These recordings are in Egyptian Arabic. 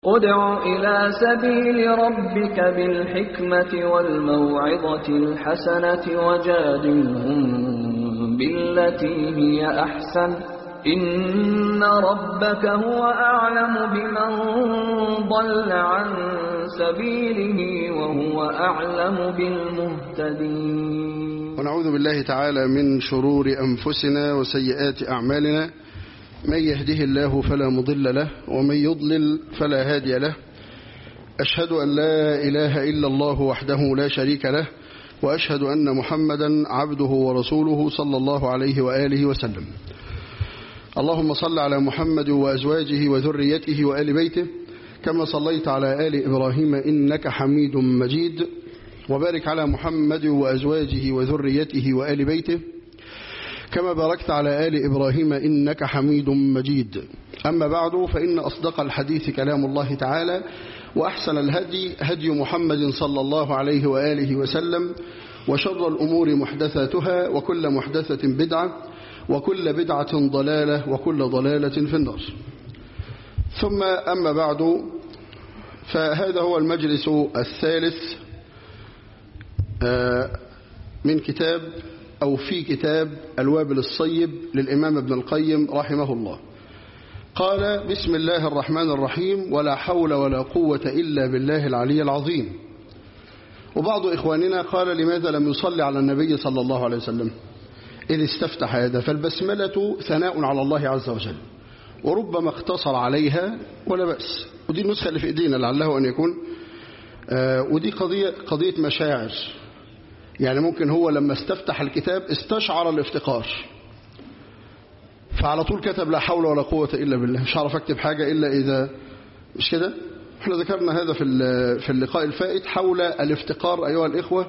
ادع إلى سبيل ربك بالحكمة والموعظة الحسنة وجادلهم بالتي هي أحسن إن ربك هو أعلم بمن ضل عن سبيله وهو أعلم بالمهتدين ونعوذ بالله تعالى من شرور أنفسنا وسيئات أعمالنا من يهده الله فلا مضل له ومن يضلل فلا هادي له أشهد أن لا إله إلا الله وحده لا شريك له وأشهد أن محمدا عبده ورسوله صلى الله عليه وآله وسلم اللهم صل على محمد وأزواجه وذريته وآل بيته كما صليت على آل إبراهيم إنك حميد مجيد وبارك على محمد وأزواجه وذريته وآل بيته كما باركت على آل إبراهيم إنك حميد مجيد أما بعد فإن أصدق الحديث كلام الله تعالى وأحسن الهدي هدي محمد صلى الله عليه وآله وسلم وشر الأمور محدثاتها وكل محدثة بدعة وكل بدعة ضلالة وكل ضلالة في النار ثم أما بعد فهذا هو المجلس الثالث من كتاب أو في كتاب الوابل الصيب للإمام ابن القيم رحمه الله قال بسم الله الرحمن الرحيم ولا حول ولا قوة إلا بالله العلي العظيم وبعض إخواننا قال لماذا لم يصلي على النبي صلى الله عليه وسلم إذ استفتح هذا فالبسملة ثناء على الله عز وجل وربما اختصر عليها ولا بأس ودي النسخة اللي في إيدينا لعله أن يكون آه ودي قضية, قضية مشاعر يعني ممكن هو لما استفتح الكتاب استشعر الافتقار فعلى طول كتب لا حول ولا قوة إلا بالله مش هعرف أكتب حاجة إلا إذا مش كده احنا ذكرنا هذا في في اللقاء الفائت حول الافتقار أيها الإخوة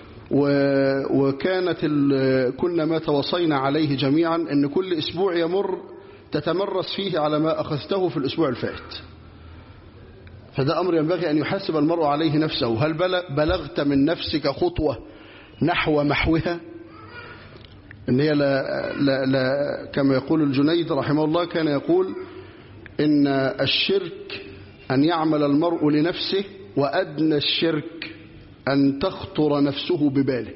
وكانت كنا ما توصينا عليه جميعا أن كل أسبوع يمر تتمرس فيه على ما أخذته في الأسبوع الفائت فده أمر ينبغي أن يحاسب المرء عليه نفسه هل بلغت من نفسك خطوة نحو محوها ان هي لا, لا, لا كما يقول الجنيد رحمه الله كان يقول ان الشرك ان يعمل المرء لنفسه وادنى الشرك ان تخطر نفسه بباله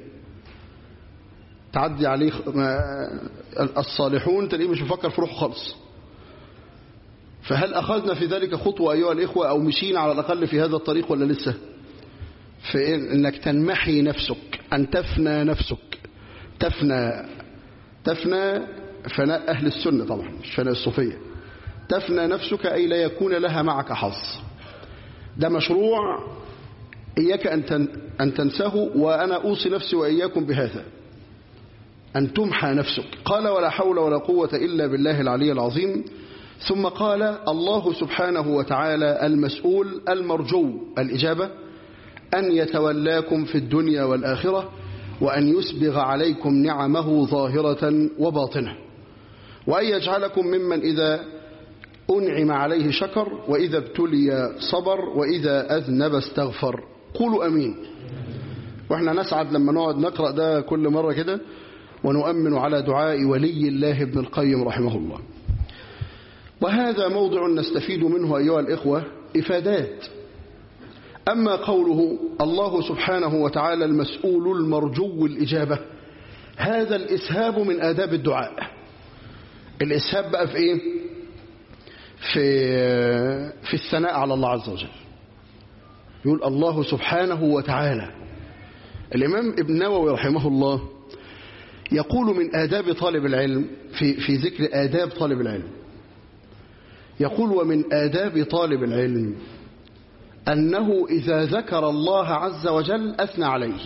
تعدي عليه الصالحون تلاقيه مش مفكر في روحه خالص فهل اخذنا في ذلك خطوه ايها الاخوه او مشينا على الاقل في هذا الطريق ولا لسه في انك تنمحي نفسك أن تفنى نفسك تفنى تفنى فناء أهل السنة طبعا مش فناء الصوفية تفنى نفسك أي لا يكون لها معك حظ ده مشروع إياك أن أن تنساه وأنا أوصي نفسي وإياكم بهذا أن تمحى نفسك قال ولا حول ولا قوة إلا بالله العلي العظيم ثم قال الله سبحانه وتعالى المسؤول المرجو الإجابة أن يتولاكم في الدنيا والآخرة وأن يسبغ عليكم نعمه ظاهرة وباطنة وأن يجعلكم ممن إذا أنعم عليه شكر وإذا ابتلي صبر وإذا أذنب استغفر قولوا أمين وإحنا نسعد لما نقعد نقرأ ده كل مرة كده ونؤمن على دعاء ولي الله ابن القيم رحمه الله وهذا موضع نستفيد منه أيها الإخوة إفادات أما قوله الله سبحانه وتعالى المسؤول المرجو الإجابة هذا الإسهاب من آداب الدعاء الإسهاب بقى في إيه في, في الثناء على الله عز وجل يقول الله سبحانه وتعالى الإمام ابن نووي رحمه الله يقول من آداب طالب العلم في, في ذكر آداب طالب العلم يقول ومن آداب طالب العلم أنه إذا ذكر الله عز وجل أثنى عليه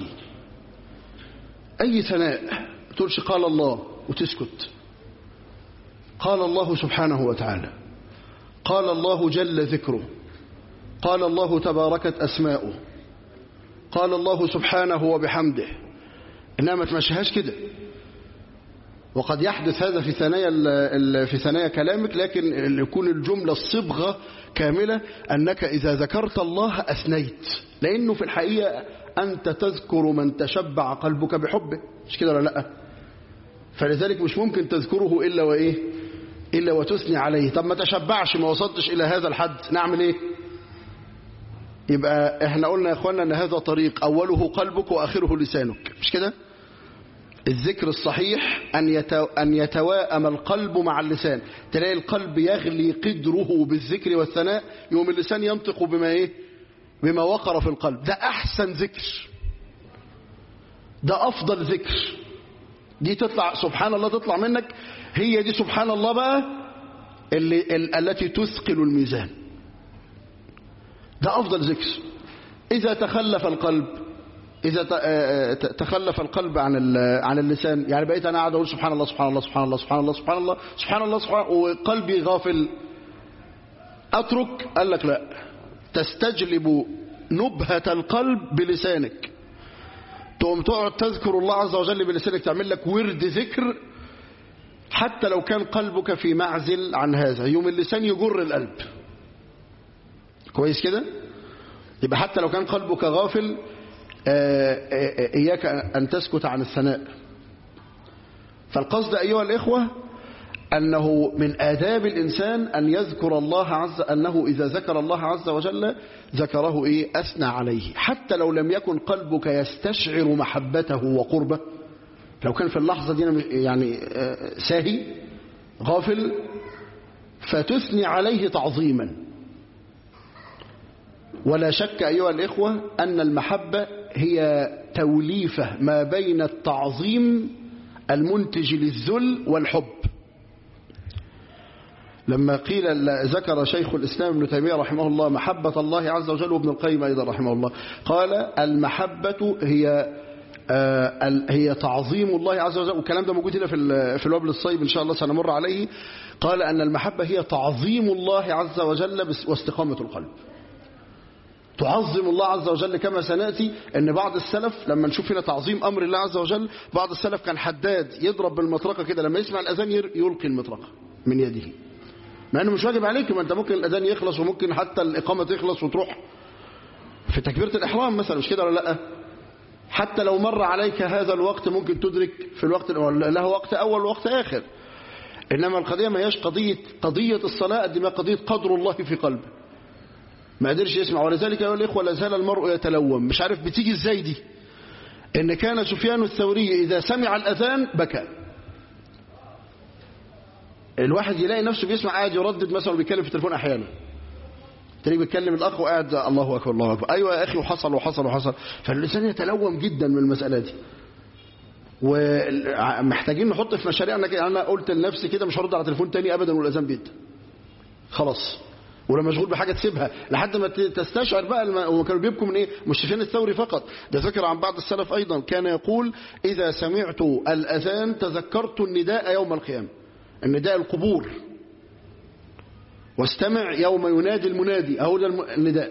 أي ثناء تقولش قال الله وتسكت قال الله سبحانه وتعالى قال الله جل ذكره قال الله تباركت أسماؤه قال الله سبحانه وبحمده إنما ما تمشيهاش كده وقد يحدث هذا في ثنايا في ثنايا كلامك لكن يكون الجملة الصبغة كاملة أنك إذا ذكرت الله أثنيت لأنه في الحقيقة أنت تذكر من تشبع قلبك بحبه مش كده ولا لا فلذلك مش ممكن تذكره إلا وإيه إلا وتثني عليه طب ما تشبعش ما وصلتش إلى هذا الحد نعمل إيه يبقى احنا قلنا يا اخوانا ان هذا طريق اوله قلبك واخره لسانك مش كده الذكر الصحيح ان يتو... ان يتواءم القلب مع اللسان تلاقي القلب يغلي قدره بالذكر والثناء يوم اللسان ينطق بما ايه بما وقر في القلب ده احسن ذكر ده افضل ذكر دي تطلع سبحان الله تطلع منك هي دي سبحان الله بقى اللي ال... التي تثقل الميزان ده أفضل ذكر إذا تخلف القلب إذا تخلف القلب عن عن اللسان يعني بقيت أنا قاعد أقول سبحان الله سبحان الله سبحان الله سبحان الله سبحان الله سبحان الله سبحان الله وقلبي غافل أترك قال لك لا تستجلب نبهة القلب بلسانك تقوم تقعد تذكر الله عز وجل بلسانك تعمل لك ورد ذكر حتى لو كان قلبك في معزل عن هذا يوم اللسان يجر القلب كويس كده يبقى حتى لو كان قلبك غافل إياك أن تسكت عن الثناء فالقصد أيها الإخوة أنه من آداب الإنسان أن يذكر الله عز أنه إذا ذكر الله عز وجل ذكره إيه أثنى عليه حتى لو لم يكن قلبك يستشعر محبته وقربه لو كان في اللحظة دي يعني ساهي غافل فتثني عليه تعظيما ولا شك أيها الإخوة أن المحبة هي توليفة ما بين التعظيم المنتج للذل والحب لما قيل ذكر شيخ الإسلام ابن تيمية رحمه الله محبة الله عز وجل وابن القيم أيضا رحمه الله قال المحبة هي هي تعظيم الله عز وجل والكلام ده موجود هنا في في الوابل الصيب ان شاء الله سنمر عليه قال ان المحبه هي تعظيم الله عز وجل واستقامه القلب تعظم الله عز وجل كما سنأتي ان بعض السلف لما نشوف هنا تعظيم امر الله عز وجل بعض السلف كان حداد يضرب بالمطرقة كده لما يسمع الاذان يلقي المطرقة من يده مع انه مش واجب عليك ما انت ممكن الاذان يخلص وممكن حتى الاقامة تخلص وتروح في تكبيرة الاحرام مثلا مش كده ولا لا حتى لو مر عليك هذا الوقت ممكن تدرك في الوقت له وقت اول ووقت اخر انما القضية ما هياش قضية قضية الصلاة قد ما قضية قدر الله في قلبه ما قدرش يسمع ولذلك يقول الإخوة لا زال المرء يتلوم مش عارف بتيجي ازاي دي ان كان سفيان الثوري اذا سمع الاذان بكى الواحد يلاقي نفسه بيسمع قاعد يردد مثلا وبيتكلم في التليفون احيانا تلاقيه بيتكلم الاخ وقاعد الله اكبر الله اكبر ايوه يا اخي وحصل وحصل وحصل فالانسان يتلوم جدا من المساله دي ومحتاجين نحط في مشاريعنا كده انا قلت لنفسي كده مش هرد على تليفون تاني ابدا والاذان بيت خلاص ولو مشغول بحاجة تسيبها لحد ما تستشعر بقى الم... وكانوا بيبكوا من ايه مش سفيان الثوري فقط ده ذكر عن بعض السلف ايضا كان يقول اذا سمعت الاذان تذكرت النداء يوم القيامة النداء القبور واستمع يوم ينادي المنادي اهو ده النداء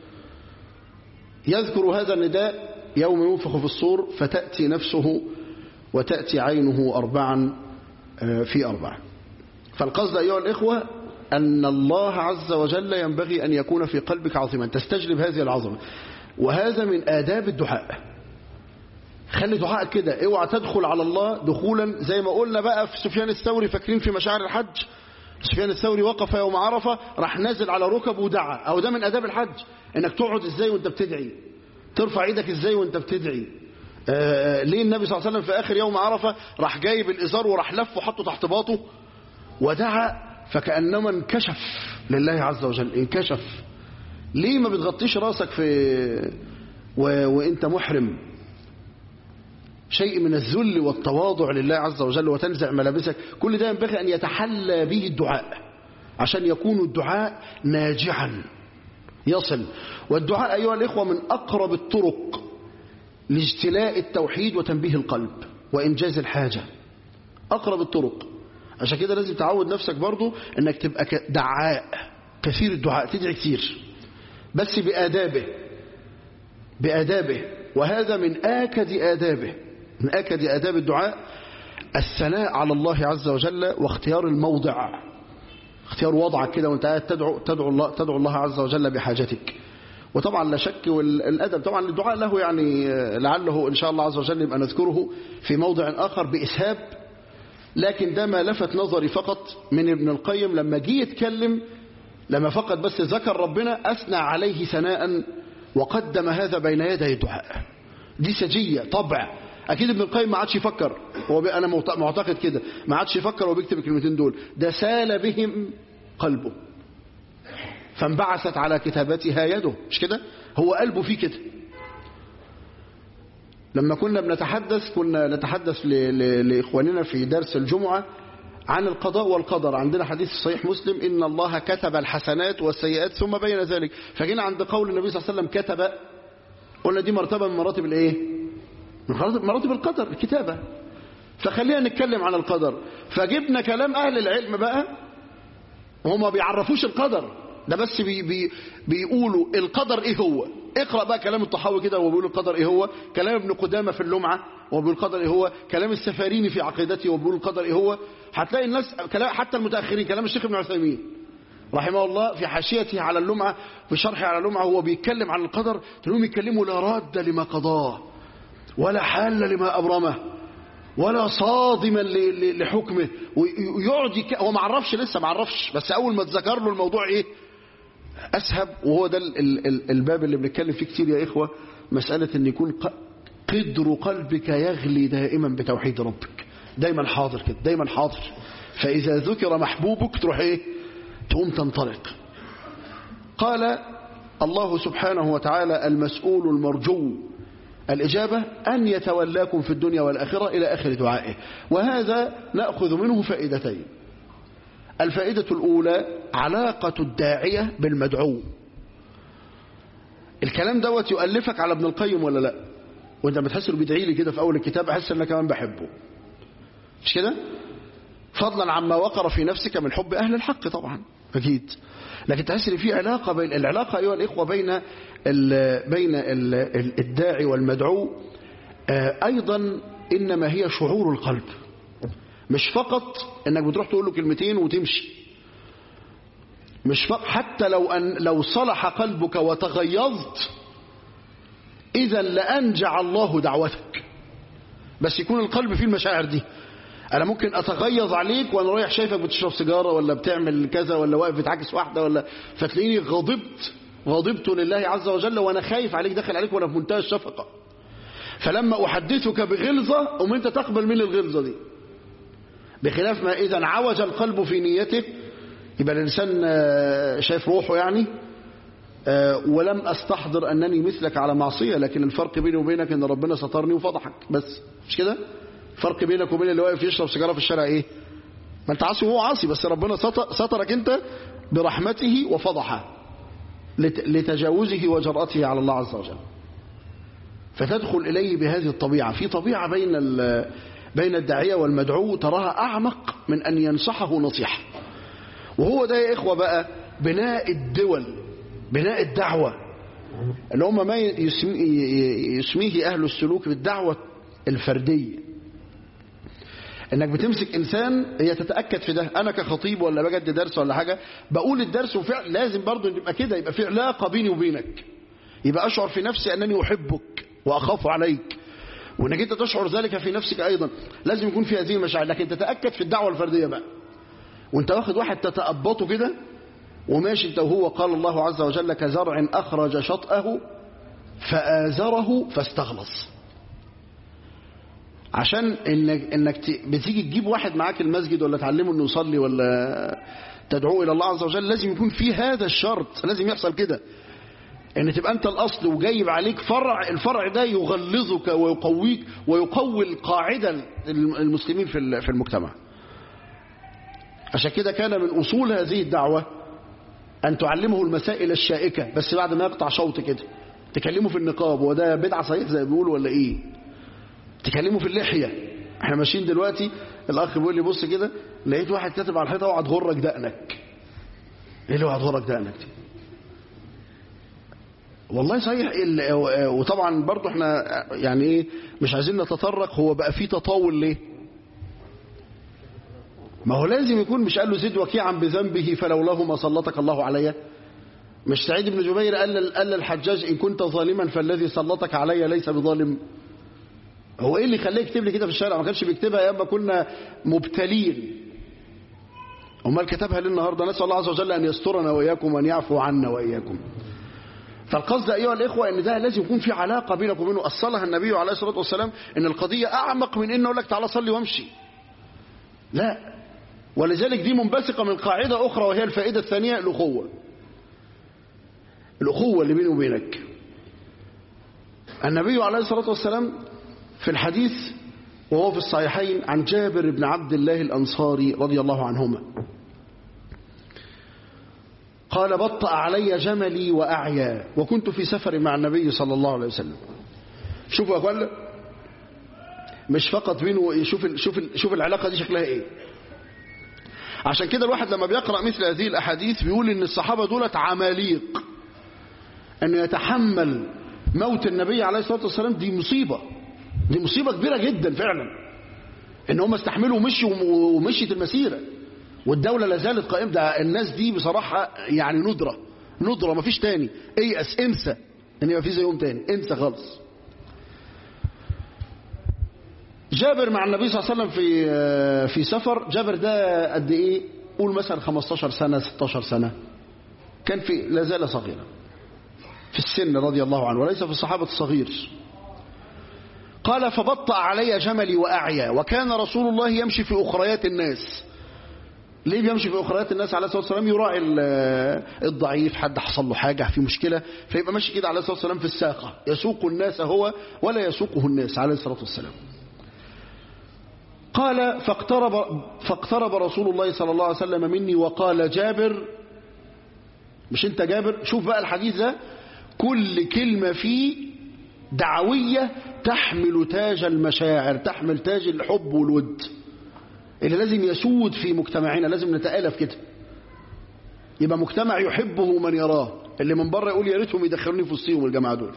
يذكر هذا النداء يوم ينفخ في الصور فتأتي نفسه وتأتي عينه أربعا في أربعة فالقصد أيها الإخوة أن الله عز وجل ينبغي أن يكون في قلبك عظيما تستجلب هذه العظمة وهذا من آداب الدعاء خلي دعائك كده اوعى تدخل على الله دخولا زي ما قلنا بقى في سفيان الثوري فاكرين في مشاعر الحج سفيان الثوري وقف يوم عرفة راح نازل على ركب ودعا أو ده من آداب الحج انك تقعد ازاي وانت بتدعي ترفع ايدك ازاي وانت بتدعي آه ليه النبي صلى الله عليه وسلم في آخر يوم عرفة راح جايب الإزار وراح لفه وحطه تحت باطه ودعا فكأنما انكشف لله عز وجل انكشف ليه ما بتغطيش راسك في و... وانت محرم شيء من الذل والتواضع لله عز وجل وتنزع ملابسك كل ده ينبغي أن يتحلى به الدعاء عشان يكون الدعاء ناجعا يصل والدعاء أيها الإخوة من أقرب الطرق لاجتلاء التوحيد وتنبيه القلب وإنجاز الحاجة أقرب الطرق عشان كده لازم تعود نفسك برضو انك تبقى دعاء كثير الدعاء تدعي كثير بس بآدابه بآدابه وهذا من آكد آدابه من آكد آداب الدعاء الثناء على الله عز وجل واختيار الموضع اختيار وضعك كده وانت قاعد تدعو تدعو الله تدعو الله عز وجل بحاجتك وطبعا لا شك والادب طبعا الدعاء له يعني لعله ان شاء الله عز وجل يبقى نذكره في موضع اخر باسهاب لكن ده ما لفت نظري فقط من ابن القيم لما جه يتكلم لما فقط بس ذكر ربنا أثنى عليه ثناء وقدم هذا بين يدي الدعاء دي سجية طبع أكيد ابن القيم ما عادش يفكر هو بي- أنا معت- معتقد كده ما عادش يفكر وبيكتب الكلمتين دول ده سال بهم قلبه فانبعثت على كتابتها يده مش كده هو قلبه فيه كده لما كنا بنتحدث كنا نتحدث ل... ل... لإخواننا في درس الجمعة عن القضاء والقدر عندنا حديث في صحيح مسلم إن الله كتب الحسنات والسيئات ثم بين ذلك فجينا عند قول النبي صلى الله عليه وسلم كتب قلنا دي مرتبة من مراتب الايه من مراتب- مراتب القدر الكتابة فخلينا نتكلم عن القدر فجبنا كلام أهل العلم بقى وهم ما بيعرفوش القدر ده بس بي بي بيقولوا القدر ايه هو اقرا بقى كلام الطحاوي كده وهو بيقول القدر ايه هو كلام ابن قدامه في اللمعه وهو بيقول القدر ايه هو كلام السفاريني في عقيدته وهو بيقول القدر ايه هو هتلاقي الناس كلام حتى المتاخرين كلام الشيخ ابن عثيمين رحمه الله في حاشيته على اللمعه في شرحه على اللمعه وهو بيتكلم عن القدر تلاقيهم يتكلموا لا راد لما قضاه ولا حال لما ابرمه ولا صادما ل- ل- لحكمه ويقعد يك... هو ما عرفش لسه ما عرفش بس اول ما اتذكر له الموضوع ايه اسهب وهو ده ال- ال- ال- الباب اللي بنتكلم فيه كتير يا اخوه مساله ان يكون ق- قدر قلبك يغلي دائما بتوحيد ربك دايما حاضر كده دايما حاضر فاذا ذكر محبوبك تروح ايه تقوم تنطلق قال الله سبحانه وتعالى المسؤول المرجو الإجابة أن يتولاكم في الدنيا والآخرة إلى آخر دعائه وهذا نأخذ منه فائدتين الفائدة الأولى علاقة الداعية بالمدعو الكلام دوت يؤلفك على ابن القيم ولا لا وانت بتحس انه بيدعي لي كده في اول الكتاب احس ان انا كمان بحبه مش كده فضلا عما وقر في نفسك من حب اهل الحق طبعا اكيد لكن تحس ان في علاقه بين العلاقه ايها الاخوه بين ال بين ال الداعي والمدعو آه، ايضا انما هي شعور القلب مش فقط انك بتروح تقول له كلمتين وتمشي مش فقط حتى لو ان لو صلح قلبك وتغيظت اذا لانجع الله دعوتك بس يكون القلب فيه المشاعر دي انا ممكن اتغيظ عليك وانا رايح شايفك بتشرب سيجاره ولا بتعمل كذا ولا واقف بتعاكس واحده ولا فتلاقيني غضبت غضبت لله عز وجل وانا خايف عليك داخل عليك وانا في منتهى الشفقه فلما احدثك بغلظه قوم انت تقبل مني الغلظه دي بخلاف ما اذا عوج القلب في نيته يبقى الانسان آه، شايف روحه يعني آه، ولم استحضر انني مثلك على معصيه لكن الفرق بيني وبينك ان ربنا سترني وفضحك بس مش كده الفرق بينك وبين اللي واقف يشرب سيجاره في الشارع ايه ما انت عاصي وهو عاصي بس ربنا ستر- سترك انت برحمته وفضحه لت- لتجاوزه وجرأته على الله عز وجل فتدخل إليه بهذه الطبيعة في طبيعة بين ال- بين الداعية والمدعو تراها أعمق من أن ينصحه نصيحة وهو ده يا إخوة بقى بناء الدول بناء الدعوة اللي هم ما يسمي- يسميه أهل السلوك بالدعوة الفردية انك بتمسك انسان هي تتاكد في ده انا كخطيب ولا بجد درس ولا حاجه بقول الدرس وفعل لازم برضه يبقى كده يبقى في علاقه بيني وبينك يبقى اشعر في نفسي انني احبك واخاف عليك وانك انت تشعر ذلك في نفسك ايضا لازم يكون في هذه المشاعر لكن تتاكد في الدعوه الفرديه بقى وانت واخد واحد تتأبطه كده وماشي انت وهو قال الله عز وجل كزرع اخرج شطأه فآزره فاستغلظ عشان انك انك ت- بتيجي تجيب واحد معاك المسجد ولا تعلمه انه يصلي ولا تدعوه الى الله عز وجل لازم يكون في هذا الشرط لازم يحصل كده ان تبقى انت الاصل وجايب عليك فرع الفرع ده يغلظك ويقويك ويقوي القاعده المسلمين في ال- في المجتمع عشان كده كان من اصول هذه الدعوه ان تعلمه المسائل الشائكه بس بعد ما يقطع شوط كده تكلمه في النقاب وده بدعه صحيح زي ما بيقولوا ولا ايه تكلمه في اللحيه احنا ماشيين دلوقتي الاخ بيقول لي بص كده لقيت واحد كاتب على الحيطه اوعى تغرك دقنك ايه اللي اوعى تغرك دقنك دي والله صحيح ال- وطبعا برضو احنا يعني ايه مش عايزين نتطرق هو بقى فيه تطاول ليه ما هو لازم يكون مش قال له زد وكيعا بذنبه فلولاه ما سلطك الله عليه مش سعيد بن جبير قال قال للحجاج ان كنت ظالما فالذي سلطك علي ليس بظالم هو ايه اللي خلاه يكتب لي كده في الشارع ما كانش بيكتبها ايام ما كنا مبتلين امال كتبها ليه النهارده نسال الله عز وجل ان يسترنا واياكم وان يعفو عنا واياكم فالقصد أيها الإخوة أن ده لازم يكون في علاقة بينك وبينه أصلها النبي عليه الصلاة والسلام أن القضية أعمق من أنه يقول لك تعالى صلي وامشي لا ولذلك دي منبثقة من قاعدة أخرى وهي الفائدة الثانية الأخوة الأخوة اللي بيني وبينك النبي عليه الصلاة والسلام في الحديث وهو في الصحيحين عن جابر بن عبد الله الأنصاري رضي الله عنهما قال بطأ علي جملي وأعيا وكنت في سفر مع النبي صلى الله عليه وسلم شوفوا يا أخوان مش فقط بينه شوف شوف شوف العلاقة دي شكلها ايه عشان كده الواحد لما بيقرأ مثل هذه الأحاديث بيقول إن الصحابة دولت عماليق أنه يتحمل موت النبي عليه الصلاة والسلام دي مصيبة دي مصيبة كبيرة جدا فعلا ان هم استحملوا ومشوا ومشيت المسيرة والدولة لازالت قائمة ده الناس دي بصراحة يعني ندرة ندرة مفيش تاني ايأس انسى ان يبقى في زيهم تاني انسى خالص جابر مع النبي صلى الله عليه وسلم في في سفر جابر ده قد ايه قول مثلا 15 سنة 16 سنة كان في لا زال صغيرا في السن رضي الله عنه وليس في الصحابة الصغير قال فبطأ علي جملي وأعيا وكان رسول الله يمشي في أخريات الناس ليه بيمشي في أخريات الناس عليه الصلاة والسلام يراعي الضعيف حد حصل له حاجة في مشكلة فيبقى ماشي كده عليه الصلاة والسلام في الساقة يسوق الناس هو ولا يسوقه الناس عليه الصلاة والسلام قال فاقترب, فاقترب رسول الله صلى الله عليه وسلم مني وقال جابر مش انت جابر شوف بقى الحديث ده كل كلمة فيه دعوية تحمل تاج المشاعر تحمل تاج الحب والود اللي لازم يسود في مجتمعنا لازم نتآلف كده يبقى مجتمع يحبه من يراه اللي من بره يقول يا ريتهم يدخلوني في وسطهم الجماعه دول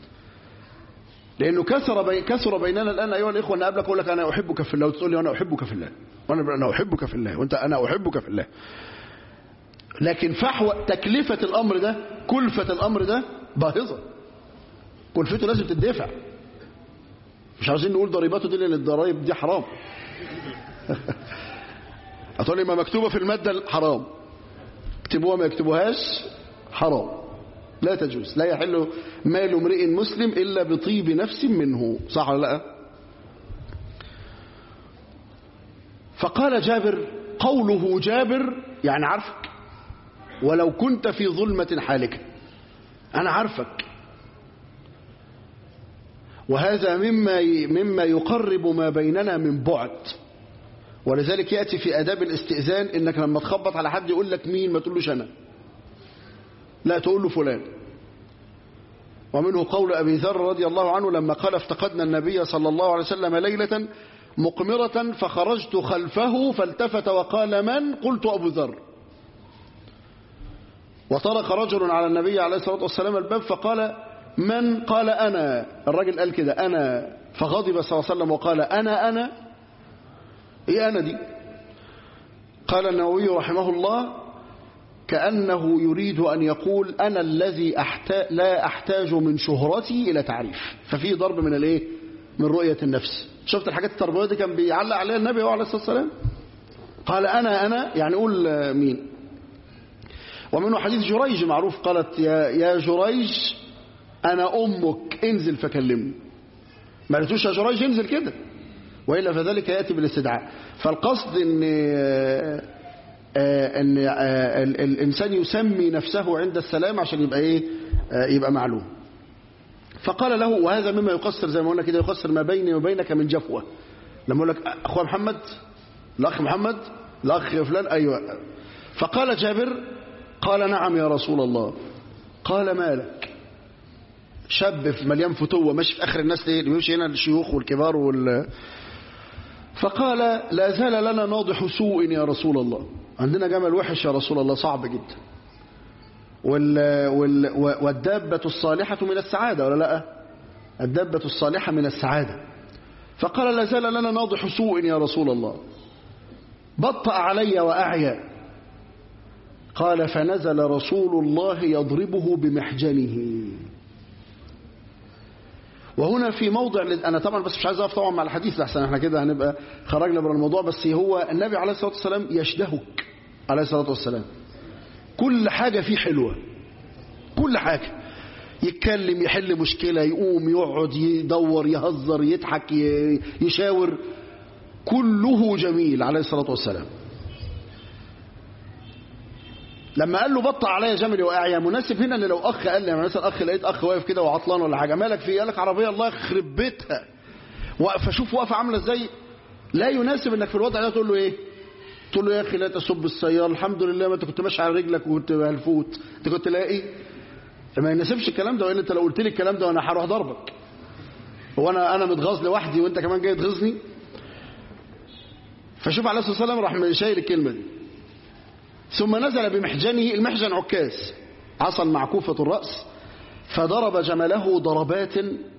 لانه كثر بي كثر بيننا الان ايها الاخوه ان قبلك اقول لك انا احبك في الله وتقول لي انا احبك في الله وانا انا احبك في الله وانت انا احبك في الله لكن فحوى تكلفه الامر ده كلفه الامر ده باهظه كلفته لازم تدفع مش عاوزين نقول ضريباته دي لان الضرايب دي حرام هتقول لي ما مكتوبه في الماده حرام اكتبوها ما يكتبوهاش حرام لا تجوز لا يحل مال امرئ مسلم الا بطيب نفس منه صح ولا لا فقال جابر قوله جابر يعني عارفك ولو كنت في ظلمه حالكه انا عارفك وهذا مما مما يقرب ما بيننا من بعد ولذلك يأتي في آداب الاستئذان إنك لما تخبط على حد يقول لك مين ما تقولوش أنا لا تقول له فلان ومنه قول أبي ذر رضي الله عنه لما قال افتقدنا النبي صلى الله عليه وسلم ليلة مقمرة فخرجت خلفه فالتفت وقال من قلت أبو ذر وطرق رجل على النبي عليه الصلاة والسلام الباب فقال من قال أنا الرجل قال كده أنا فغضب صلى الله عليه وسلم وقال أنا أنا إيه أنا دي قال النووي رحمه الله كأنه يريد أن يقول أنا الذي أحتاج لا أحتاج من شهرتي إلى تعريف ففي ضرب من الإيه من رؤية النفس شفت الحاجات التربوية دي كان بيعلق عليها النبي عليه الصلاة والسلام قال أنا أنا يعني قول مين ومنه حديث جريج معروف قالت يا, يا جريج أنا أمك انزل فكلمني ما قالتوش يا جريج انزل كده وإلا فذلك يأتي بالاستدعاء فالقصد ان ان الانسان يسمي نفسه عند السلام عشان يبقى ايه يبقى معلوم فقال له وهذا مما يقصر زي ما قلنا كده يقصر ما بيني وبينك من جفوه لما اقول لك اخويا محمد الاخ محمد الاخ فلان ايوه فقال جابر قال نعم يا رسول الله قال مالك شاب مليان فتوه ماشي في اخر الناس ليه بيمشي هنا الشيوخ والكبار وال فقال لا زال لنا ناضح سوء يا رسول الله عندنا جمل وحش يا رسول الله صعب جدا وال وال والدابة الصالحة من السعادة ولا لا الدابة الصالحة من السعادة فقال لا زال لنا ناضح سوء يا رسول الله بطأ علي وأعيا قال فنزل رسول الله يضربه بمحجنه وهنا في موضع انا طبعا بس مش عايز اقف طبعا مع الحديث لحسن احنا كده هنبقى خرجنا بره الموضوع بس هو النبي عليه الصلاه والسلام يشدهك عليه الصلاه والسلام كل حاجه فيه حلوه كل حاجه يتكلم يحل مشكلة يقوم يقعد يدور يهزر يضحك ي- يشاور كله جميل عليه الصلاة والسلام لما قال له بطع عليا جملي واعيا مناسب هنا ان لو اخ قال لي يعني مثلا اخ لقيت اخ واقف كده وعطلان ولا حاجه مالك فيه قال لك عربيه الله يخرب بيتها واقفه شوف واقفه عامله ازاي لا يناسب انك في الوضع ده تقول له ايه تقول له يا اخي لا تسب السياره الحمد لله ما انت كنت ماشي على رجلك وكنت هلفوت انت كنت لاقي ما يناسبش الكلام ده والا انت لو قلت لي الكلام ده وانا هروح ضربك هو انا انا متغاظ لوحدي وانت كمان جاي تغيظني فشوف عليه الصلاه والسلام راح شايل الكلمه دي ثم نزل بمحجنه المحجن عكاز عصا معكوفة الرأس فضرب جمله ضربات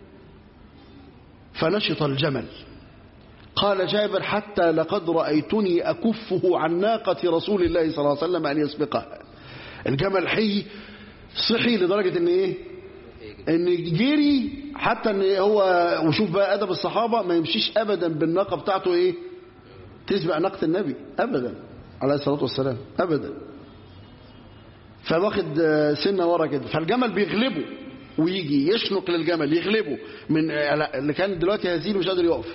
فنشط الجمل قال جابر حتى لقد رأيتني أكفه عن ناقة رسول الله صلى الله عليه وسلم أن يسبقها الجمل حي صحي لدرجة ان ايه ان جري حتى ان هو وشوف بقى ادب الصحابة ما يمشيش ابدا بالناقة بتاعته ايه تسبق ناقة النبي ابدا عليه الصلاة والسلام ابدا فواخد آه، سنة ورا كده فالجمل بيغلبه ويجي يشنق للجمل يغلبه من آه، اللي كان دلوقتي هزيل ومش قادر يقف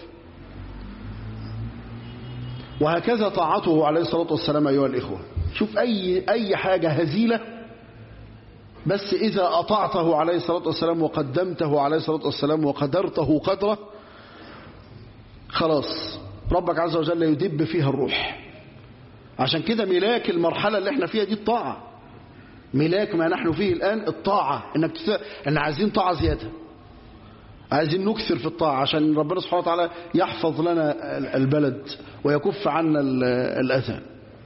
وهكذا طاعته عليه الصلاة والسلام أيها الإخوة شوف أي, أي حاجة هزيلة بس إذا أطعته عليه الصلاة والسلام وقدمته عليه الصلاة والسلام وقدرته قدره خلاص ربك عز وجل يدب فيها الروح عشان كده ملاك المرحلة اللي احنا فيها دي الطاعة ملاك ما نحن فيه الآن الطاعة انك تس... ان عايزين طاعة زيادة عايزين نكثر في الطاعة عشان ربنا سبحانه وتعالى يحفظ لنا البلد ويكف عنا ال- الأذى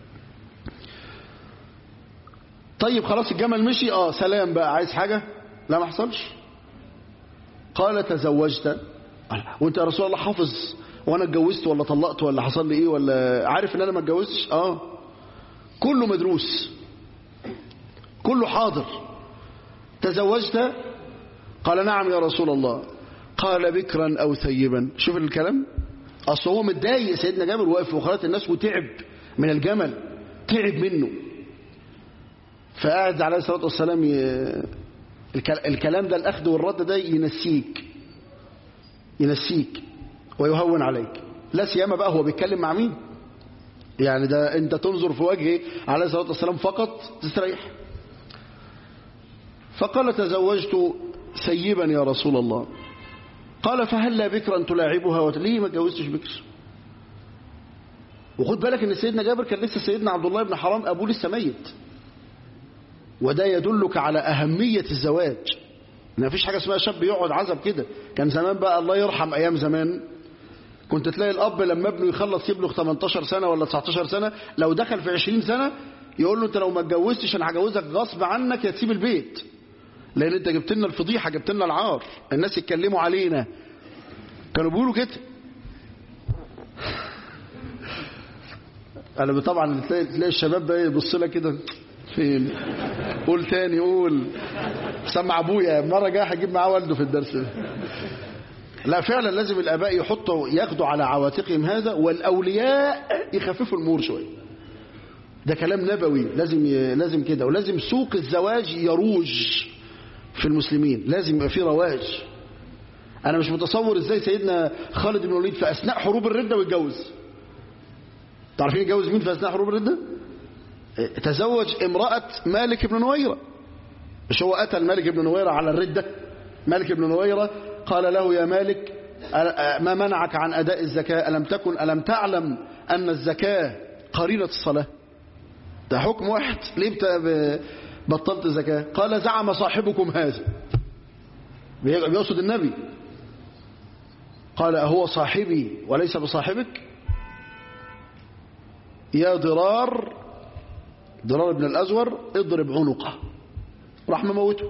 طيب خلاص الجمل مشي اه سلام بقى عايز حاجة لا ما حصلش قال تزوجت وانت يا رسول الله حافظ وانا اتجوزت ولا طلقت ولا حصل لي ايه ولا عارف ان انا ما اتجوزتش اه كله مدروس كله حاضر تزوجت قال نعم يا رسول الله قال بكرا او ثيبا شوف الكلام اصل هو متضايق سيدنا جابر واقف في وخالات الناس وتعب من الجمل تعب منه فقعد عليه الصلاه والسلام ي... الك- الكلام ده الاخذ والرد ده ينسيك ينسيك ويهون عليك لا سيما بقى هو بيتكلم مع مين يعني ده انت تنظر في وجهه عليه الصلاه والسلام فقط تستريح فقال تزوجت سيبا يا رسول الله قال فهلا بكرا تلاعبها وت... ليه ما اتجوزتش بكر وخد بالك ان سيدنا جابر كان لسه سيدنا عبد الله بن حرام ابوه لسه ميت وده يدلك على أهمية الزواج ما فيش حاجة اسمها شاب يقعد عزب كده كان زمان بقى الله يرحم أيام زمان كنت تلاقي الأب لما ابنه يخلص يبلغ 18 سنة ولا 19 سنة لو دخل في 20 سنة يقول له أنت لو ما اتجوزتش أنا هجوزك غصب عنك يا تسيب البيت لأن أنت جبت لنا الفضيحة جبت لنا العار الناس يتكلموا علينا كانوا بيقولوا كده أنا طبعا تلاقي, تلاقي الشباب ده يبص لك كده فين قول تاني قول سمع ابويا المره الجايه هجيب معاه والده في الدرس ده لا فعلا لازم الاباء يحطوا ياخدوا على عواتقهم هذا والاولياء يخففوا الامور شويه ده كلام نبوي لازم ي... لازم كده ولازم سوق الزواج يروج في المسلمين لازم يبقى فيه رواج انا مش متصور ازاي سيدنا خالد بن الوليد في اثناء حروب الرده ويتجوز تعرفين يتجوز مين في اثناء حروب الرده تزوج امرأة مالك بن نويرة مش هو أتى الملك بن نويرة على الردة مالك بن نويرة قال له يا مالك ما منعك عن أداء الزكاة ألم تكن ألم تعلم أن الزكاة قرينة الصلاة ده حكم واحد ليه بت- بطلت الزكاة قال زعم صاحبكم هذا بيقصد النبي قال أهو صاحبي وليس بصاحبك يا ضرار ضرار بن الأزور اضرب عنقه راح مموته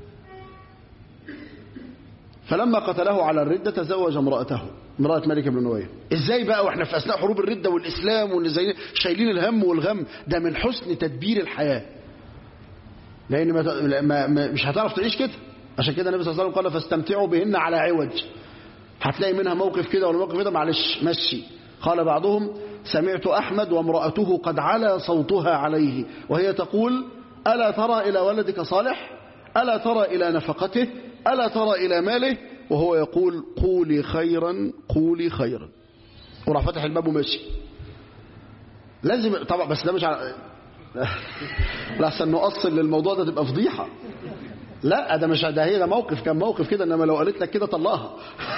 فلما قتله على الردة تزوج امرأته امرأة ملك بن نوير ازاي بقى واحنا في اثناء حروب الردة والاسلام وان زي شايلين الهم والغم ده من حسن تدبير الحياة لان ما ما ما مش هتعرف تعيش كده عشان كده النبي صلى الله عليه وسلم قال فاستمتعوا بهن على عوج هتلاقي منها موقف كده ولا موقف كده معلش مشي قال بعضهم سمعت أحمد وامرأته قد علا صوتها عليه وهي تقول ألا ترى إلى ولدك صالح ألا ترى إلى نفقته ألا ترى إلى ماله وهو يقول قولي خيرا قولي خيرا وراح فتح الباب وماشي لازم طبعا بس ده مش على لحسن نؤصل للموضوع ده تبقى فضيحة لا ده مش ده هي ده موقف كان موقف كده انما لو قالت لك كده طلقها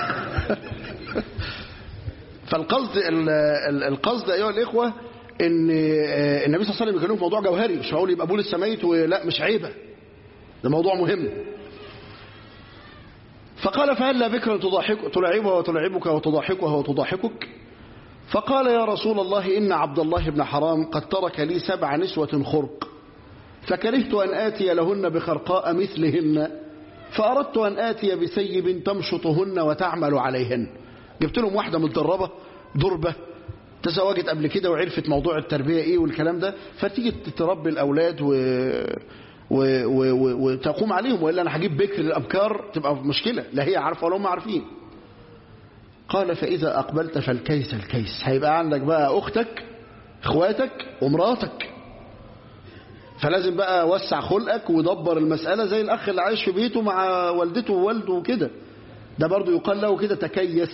فالقصد ال- ال- القصد ايها الاخوه ان آه، النبي صلى الله عليه وسلم بيكلمه في موضوع جوهري مش هقول يبقى بول السميت ولا مش عيبه ده موضوع مهم فقال فهلا بكرا تضاحك تلعبها وتلعبك وتضاحكها وتضاحكك فقال يا رسول الله إن عبد الله بن حرام قد ترك لي سبع نسوة خرق فكرهت أن آتي لهن بخرقاء مثلهن فأردت أن آتي بسيب تمشطهن وتعمل عليهن جبت لهم واحدة متدربة ضربة تزوجت قبل كده وعرفت موضوع التربية ايه والكلام ده فتيجي تربي الأولاد و... و... و... و... وتقوم عليهم وإلا أنا هجيب بكر الأبكار تبقى مشكلة لا هي عارفة ولا هم عارفين قال فإذا أقبلت فالكيس الكيس هيبقى عندك بقى أختك اخواتك ومراتك فلازم بقى وسع خلقك ودبر المسألة زي الأخ اللي عايش في بيته مع والدته ووالده وكده ده برضو يقال له كده تكيس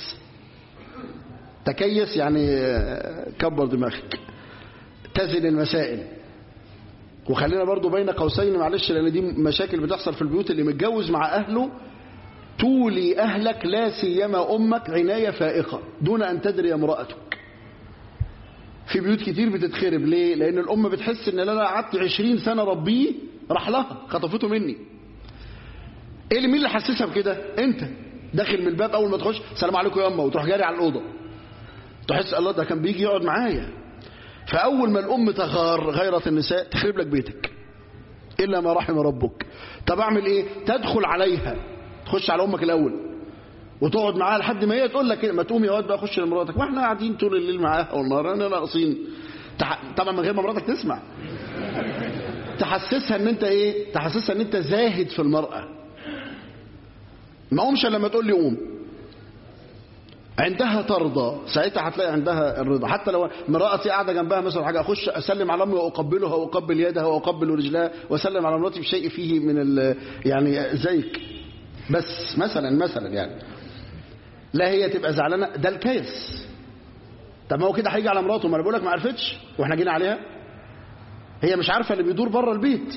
تكيس يعني آه، كبر دماغك تزن المسائل وخلينا برضو بين قوسين معلش لأن دي مشاكل بتحصل في البيوت اللي متجوز مع أهله تولي أهلك لا سيما أمك عناية فائقة دون أن تدري امرأتك في بيوت كتير بتتخرب ليه لأن الأم بتحس إن أنا قعدت عشرين سنة ربيه راح لها خطفته مني ايه اللي مين اللي حسسها بكده انت داخل من الباب اول ما تخش سلام عليكم يا اما وتروح جاري على الاوضه تحس الله ده كان بيجي يقعد معايا فاول ما الام تغار غيرة النساء تخرب لك بيتك الا ما رحم ربك طب اعمل ايه تدخل عليها تخش على امك الاول وتقعد معاها لحد ما هي تقول لك إيه؟ ما تقوم يا واد بقى خش لمراتك ما احنا قاعدين طول الليل معاها والنهار انا ناقصين تح... طبعا من غير ما مراتك تسمع تحسسها ان انت ايه تحسسها ان انت زاهد في المرأة ما قومش إلا لما تقول لي قوم عندها ترضى ساعتها هتلاقي عندها الرضا حتى لو مرأتي قاعدة جنبها مثلا حاجة أخش أسلم على أمي وأقبلها وأقبل يدها وأقبل رجلها وأسلم على مراتي بشيء فيه من ال يعني زيك بس مثلا مثلا يعني لا هي تبقى زعلانة ده الكيس طب ما هو كده هيجي على مراته ما انا بقول لك ما عرفتش واحنا جينا عليها هي مش عارفة اللي بيدور بره البيت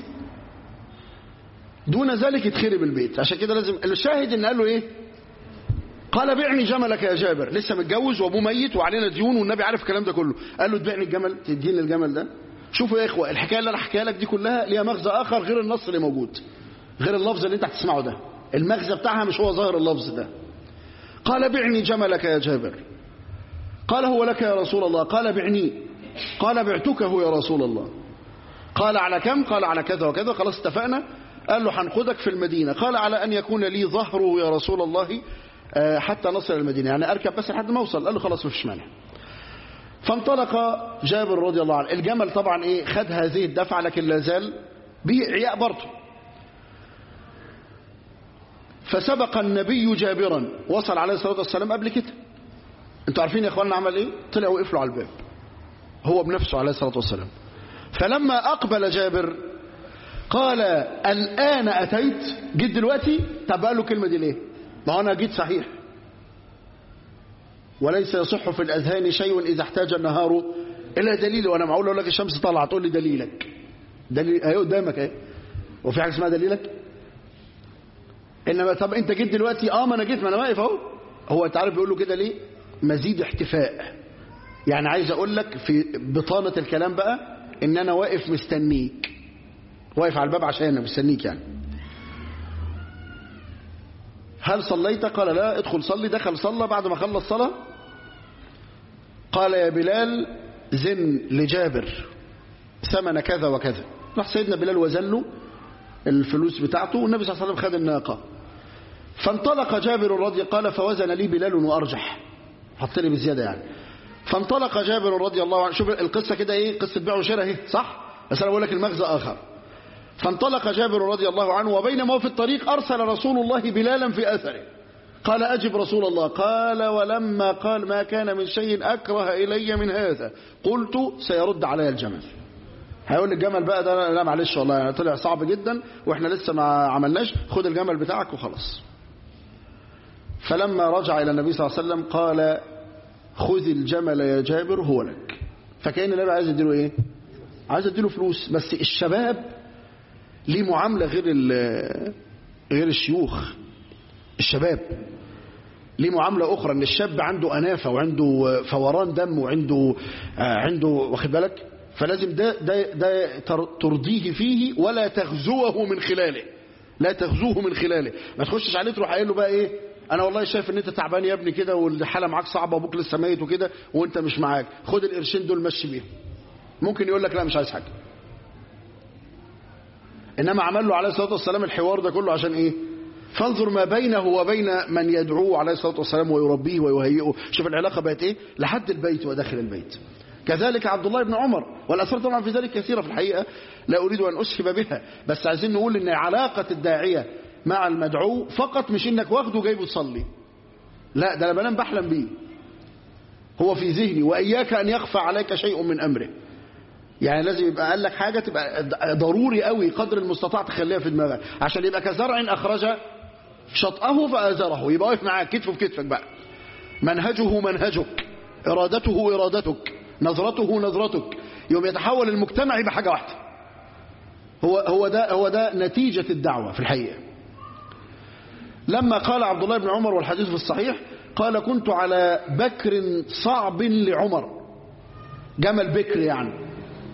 دون ذلك يتخرب البيت عشان كده لازم الشاهد ان قال له ايه قال بعني جملك يا جابر لسه متجوز وابوه ميت وعلينا ديون والنبي عارف الكلام ده كله قال له تبيعني الجمل تديني الجمل ده شوفوا يا اخوه الحكايه اللي انا احكيها لك دي كلها ليها مغزى اخر غير النص اللي موجود غير اللفظ اللي انت هتسمعه ده المغزى بتاعها مش هو ظاهر اللفظ ده قال بعني جملك يا جابر قال هو لك يا رسول الله قال بعني قال بعتكه يا رسول الله قال على كم قال على كذا وكذا خلاص اتفقنا قال له هنخدك في المدينة قال على أن يكون لي ظهره يا رسول الله آه، حتى نصل المدينة يعني أركب بس لحد ما أوصل قال له خلاص مفيش مانع فانطلق جابر رضي الله عنه الجمل طبعا إيه خد هذه الدفعة لكن لا زال به عياء برضه فسبق النبي جابرا وصل عليه الصلاة والسلام قبل كده انتوا عارفين يا اخواننا عمل ايه طلع وقف له على الباب هو بنفسه عليه الصلاة والسلام فلما أقبل جابر قال الآن أتيت جيت دلوقتي طب قال له كلمة دي ليه ما هو أنا جيت صحيح وليس يصح في الأذهان شيء إذا احتاج النهار إلا دليل وأنا معقول أقول لك الشمس طالعة تقول لي دليلك دليل أهي قدامك أهي وفي حاجة اسمها دليلك إنما طب أنت جيت دلوقتي أه ما أنا جيت ما أنا واقف أهو هو أنت عارف بيقول له كده ليه مزيد احتفاء يعني عايز أقول لك في بطانة الكلام بقى إن أنا واقف مستنيك واقف على الباب عشان مستنيك يعني هل صليت قال لا ادخل صلي دخل صلى بعد ما خلص صلاة قال يا بلال زن لجابر ثمن كذا وكذا راح سيدنا بلال وزن له الفلوس بتاعته والنبي صلى الله عليه وسلم خد الناقة فانطلق جابر رضي قال فوزن لي بلال وأرجح حط لي بزيادة يعني فانطلق جابر رضي الله عنه شوف القصة كده ايه قصة بيع وشراء اهي صح بس انا بقول لك المغزى اخر فانطلق جابر رضي الله عنه وبينما هو في الطريق أرسل رسول الله بلالا في أثره قال أجب رسول الله قال ولما قال ما كان من شيء أكره إلي من هذا قلت سيرد علي الجمل هيقول الجمل بقى ده لا معلش والله يعني طلع صعب جدا واحنا لسه ما عملناش خد الجمل بتاعك وخلاص فلما رجع الى النبي صلى الله عليه وسلم قال خذ الجمل يا جابر هو لك فكان النبي عايز يديله ايه عايز يديله فلوس بس الشباب ليه معامله غير غير الشيوخ الشباب ليه معاملة أخرى إن الشاب عنده أنافة وعنده فوران دم وعنده عنده واخد بالك فلازم ده ده ده ترضيه فيه ولا تغزوه من خلاله لا تغزوه من خلاله ما تخشش عليه تروح قايل له بقى ايه انا والله شايف ان انت تعبان يا ابني كده والحاله معاك صعبه وابوك لسه ميت وكده وانت مش معاك خد القرشين دول مشي بيهم ممكن يقول لك لا مش عايز حاجه انما عمل له عليه الصلاه والسلام الحوار ده كله عشان ايه فانظر ما بينه وبين من يدعوه عليه الصلاه والسلام ويربيه ويهيئه شوف العلاقه بقت ايه لحد البيت وداخل البيت كذلك عبد الله بن عمر والأسرار طبعا في ذلك كثيرة في الحقيقة لا أريد أن أسهب بها بس عايزين نقول أن علاقة الداعية مع المدعو فقط مش إنك واخده جايبه تصلي لا ده أنا بنام بحلم بيه هو في ذهني وإياك أن يخفى عليك شيء من أمره يعني لازم يبقى قال لك حاجة تبقى ضروري قوي قدر المستطاع تخليها في دماغك عشان يبقى كزرع أخرج شطأه فأزره يبقى واقف معاك كتفه في كتفك بقى منهجه منهجك إرادته إرادتك نظرته نظرتك يوم يتحول المجتمع يبقى حاجة واحدة هو هو ده هو ده نتيجة الدعوة في الحقيقة لما قال عبد الله بن عمر والحديث في الصحيح قال كنت على بكر صعب لعمر جمل بكر يعني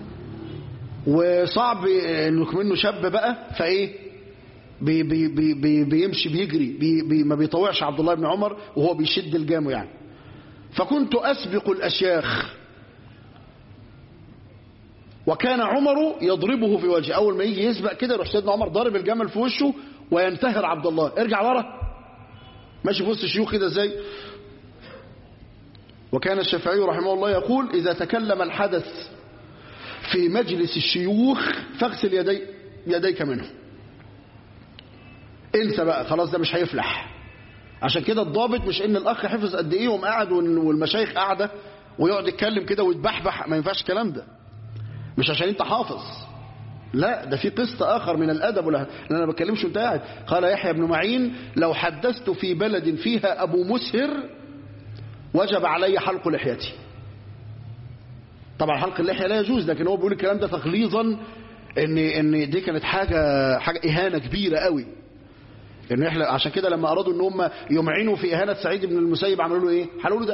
وصعب انه منه شاب بقى فايه بي بي بي بي بيمشي بيجري بي بي ما بيطوعش عبد الله بن عمر وهو بيشد الجامو يعني فكنت أسبق الأشياخ وكان عمر يضربه في وجهه أول ما يجي يسبق كده يروح سيدنا عمر ضارب الجمل في وشه وينتهر عبد الله ارجع ورا ماشي في وسط الشيوخ كده ازاي وكان الشافعي رحمه الله يقول إذا تكلم الحدث في مجلس الشيوخ فاغسل يدي يديك منه انسى بقى خلاص ده مش هيفلح عشان كده الضابط مش ان الاخ حفظ قد ايه وقام قاعد والمشايخ قاعده ويقعد يتكلم كده ويتبحبح ما ينفعش الكلام ده مش عشان انت حافظ لا ده في قسط اخر من الادب ولا انا ما بتكلمش وانت قاعد قال يحيى بن معين لو حدثت في بلد فيها ابو مسهر وجب علي حلق لحيتي طبعا حلق اللحيه لا يجوز لكن هو بيقول الكلام ده تغليظا ان ان دي كانت حاجه حاجه اهانه كبيره قوي انه احنا عشان كده لما ارادوا ان هم يمعنوا في اهانه سعيد بن المسيب عملوا له ايه حلوا له ده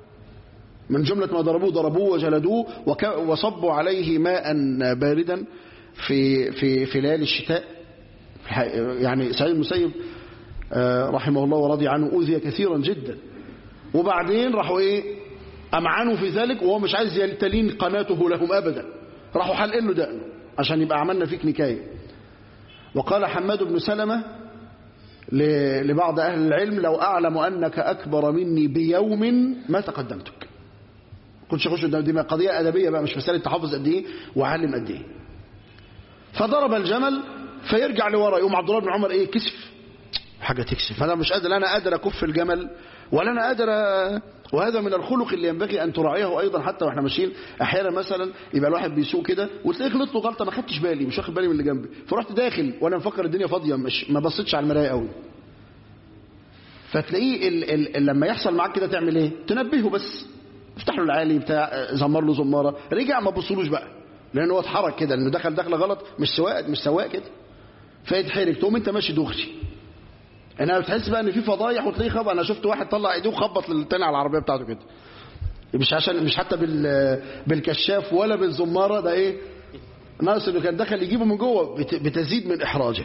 من جمله ما ضربوه ضربوه وجلدوه وك... وصبوا عليه ماء باردا في في في ليالي الشتاء يعني سعيد المسيب رحمه الله ورضي عنه اوذي كثيرا جدا وبعدين راحوا ايه امعنوا في ذلك وهو مش عايز يلتلين قناته لهم ابدا راحوا حلقين له دقنه عشان يبقى عملنا فيك نكايه وقال حماد بن سلمه لبعض أهل العلم لو أعلم أنك أكبر مني بيوم ما تقدمتك كنتش أخش قدام دي قضية أدبية بقى مش مسألة تحافظ قد إيه وعلم قد إيه فضرب الجمل فيرجع لورا يقوم عبد الله بن عمر إيه كسف حاجة تكسف أنا مش قادر لا أنا قادر أكف الجمل ولا أنا قادر وهذا من الخلق اللي ينبغي أن تراعيه أيضا حتى وإحنا ماشيين أحيانا مثلا يبقى الواحد بيسوق كده وتلاقيه غلط له غلطة ما خدتش بالي مش واخد بالي من اللي جنبي فرحت داخل وأنا مفكر الدنيا فاضية مش ما بصيتش على المراية قوي فتلاقيه ال ال لما يحصل معاك كده تعمل ايه تنبهه بس افتح له العالي بتاع زمر له زماره رجع ما بصلوش بقى لان هو اتحرك كده انه دخل دخله غلط مش سواق مش سواق كده فيتحرك تقوم انت ماشي دغري انا بتحس بقى ان في فضايح وتلاقيه خبط انا شفت واحد طلع ايديه وخبط للتاني على العربيه بتاعته كده مش عشان مش حتى بال بالكشاف ولا بالزماره ده ايه ناقص انه كان دخل يجيبه من جوه بتزيد من احراجه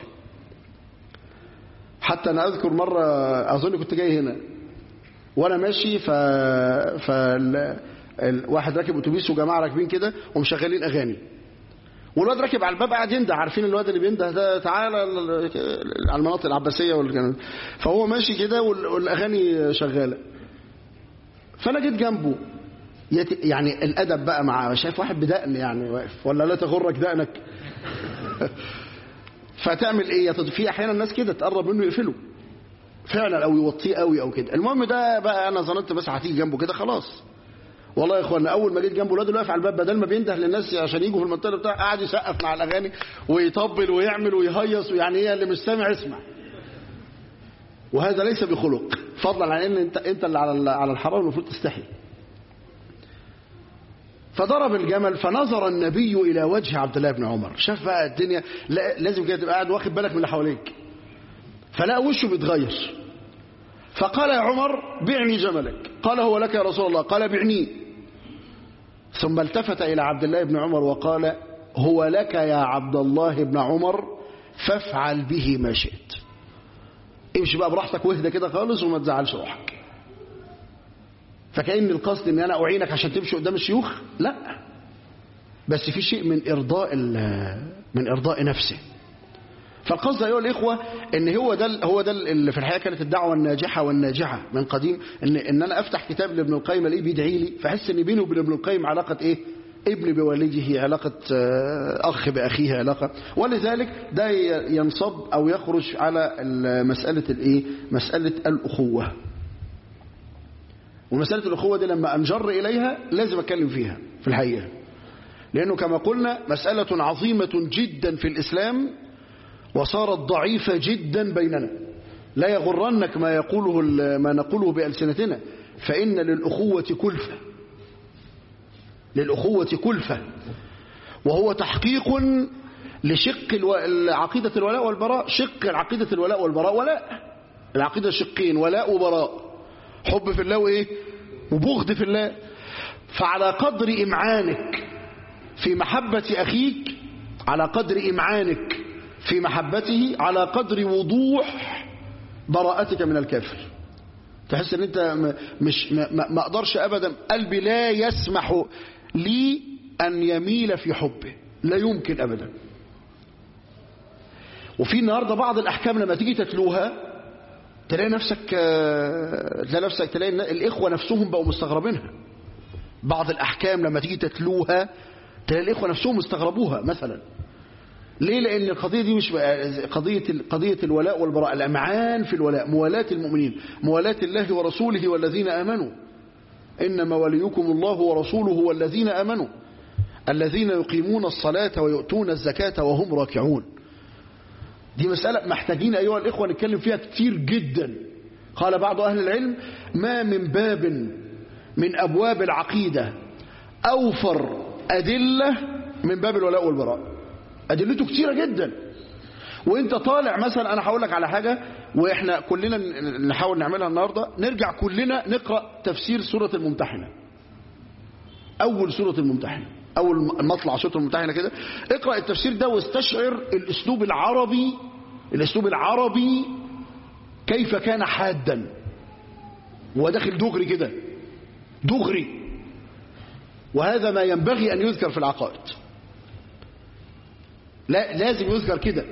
حتى انا اذكر مره اظن كنت جاي هنا وانا ماشي ف ف ال... ال... واحد راكب اتوبيس وجماعه راكبين كده ومشغلين اغاني والواد راكب على الباب قاعد ينده عارفين الواد اللي بينده ده تعالى على المناطق العباسيه والكلام فهو ماشي كده والاغاني شغاله فانا جيت جنبه يت... يعني الادب بقى مع شايف واحد بدقن يعني واقف ولا لا تغرك دقنك فتعمل ايه في احيانا الناس كده تقرب منه يقفله فعلا او يوطيه قوي او كده المهم ده بقى انا ظننت بس هتيجي جنبه كده خلاص والله يا اخوانا اول ما جيت جنب ولاده واقف على الباب بدل ما بينده للناس عشان يجوا في المنطقه بتاعه قاعد يسقف مع الاغاني ويطبل ويعمل ويهيص ويعني ايه اللي مش سامع اسمع وهذا ليس بخلق فضلا عن ان انت انت اللي على على الحرام المفروض تستحي فضرب الجمل فنظر النبي الى وجه عبد الله بن عمر شاف بقى الدنيا لا لازم كده تبقى قاعد واخد بالك من اللي حواليك فلقى وشه بيتغير فقال يا عمر بعني جملك قال هو لك يا رسول الله قال بعني ثم التفت إلى عبد الله بن عمر وقال هو لك يا عبد الله بن عمر فافعل به ما شئت امشي بقى براحتك واهدى كده خالص وما تزعلش روحك فكأن القصد ان انا اعينك عشان تمشي قدام الشيوخ لا بس في شيء من ارضاء من ارضاء نفسه فالقصد ايها الاخوه ان هو ده هو ده اللي في الحقيقه كانت الدعوه الناجحه والناجعه من قديم ان ان انا افتح كتاب لابن القيم الاقيه بيدعي لي فاحس ان بيني وبين ابن القيم علاقه ايه؟ ابن بوالده علاقة أخ بأخيه علاقة ولذلك ده ينصب أو يخرج على مسألة الإيه؟ مسألة الأخوة ومسألة الأخوة دي لما أنجر إليها لازم أتكلم فيها في الحقيقة لأنه كما قلنا مسألة عظيمة جدا في الإسلام وصارت ضعيفة جدا بيننا لا يغرنك ما يقوله ما نقوله بألسنتنا فإن للأخوة كلفة للأخوة كلفة وهو تحقيق لشق الو... عقيدة الولاء والبراء شق عقيدة الولاء والبراء ولاء العقيدة شقين ولاء وبراء حب في الله وإيه وبغض في الله فعلى قدر إمعانك في محبة أخيك على قدر إمعانك في محبته على قدر وضوح براءتك من الكافر تحس ان انت مش ما, ما اقدرش ابدا قلبي لا يسمح لي ان يميل في حبه لا يمكن ابدا وفي النهارده بعض الاحكام لما تيجي تتلوها تلاقي نفسك تلاقي نفسك تلاقي الاخوه نفسهم بقوا مستغربينها بعض الاحكام لما تيجي تتلوها تلاقي الاخوه نفسهم استغربوها مثلا ليه لان القضيه دي مش قضيه قضيه الولاء والبراء الامعان في الولاء موالاه المؤمنين موالاه الله ورسوله والذين امنوا انما وليكم الله ورسوله والذين امنوا الذين يقيمون الصلاه ويؤتون الزكاه وهم راكعون دي مساله محتاجين ايها الاخوه نتكلم فيها كتير جدا قال بعض اهل العلم ما من باب من ابواب العقيده اوفر ادله من باب الولاء والبراء أدلته كتيرة جدا وانت طالع مثلا انا هقول لك على حاجة واحنا كلنا نحاول نعملها النهاردة نرجع كلنا نقرأ تفسير سورة الممتحنة اول سورة الممتحنة اول مطلع سورة الممتحنة كده اقرأ التفسير ده واستشعر الاسلوب العربي الاسلوب العربي كيف كان حادا وداخل دغري كده دغري وهذا ما ينبغي ان يذكر في العقائد لا لازم يذكر كده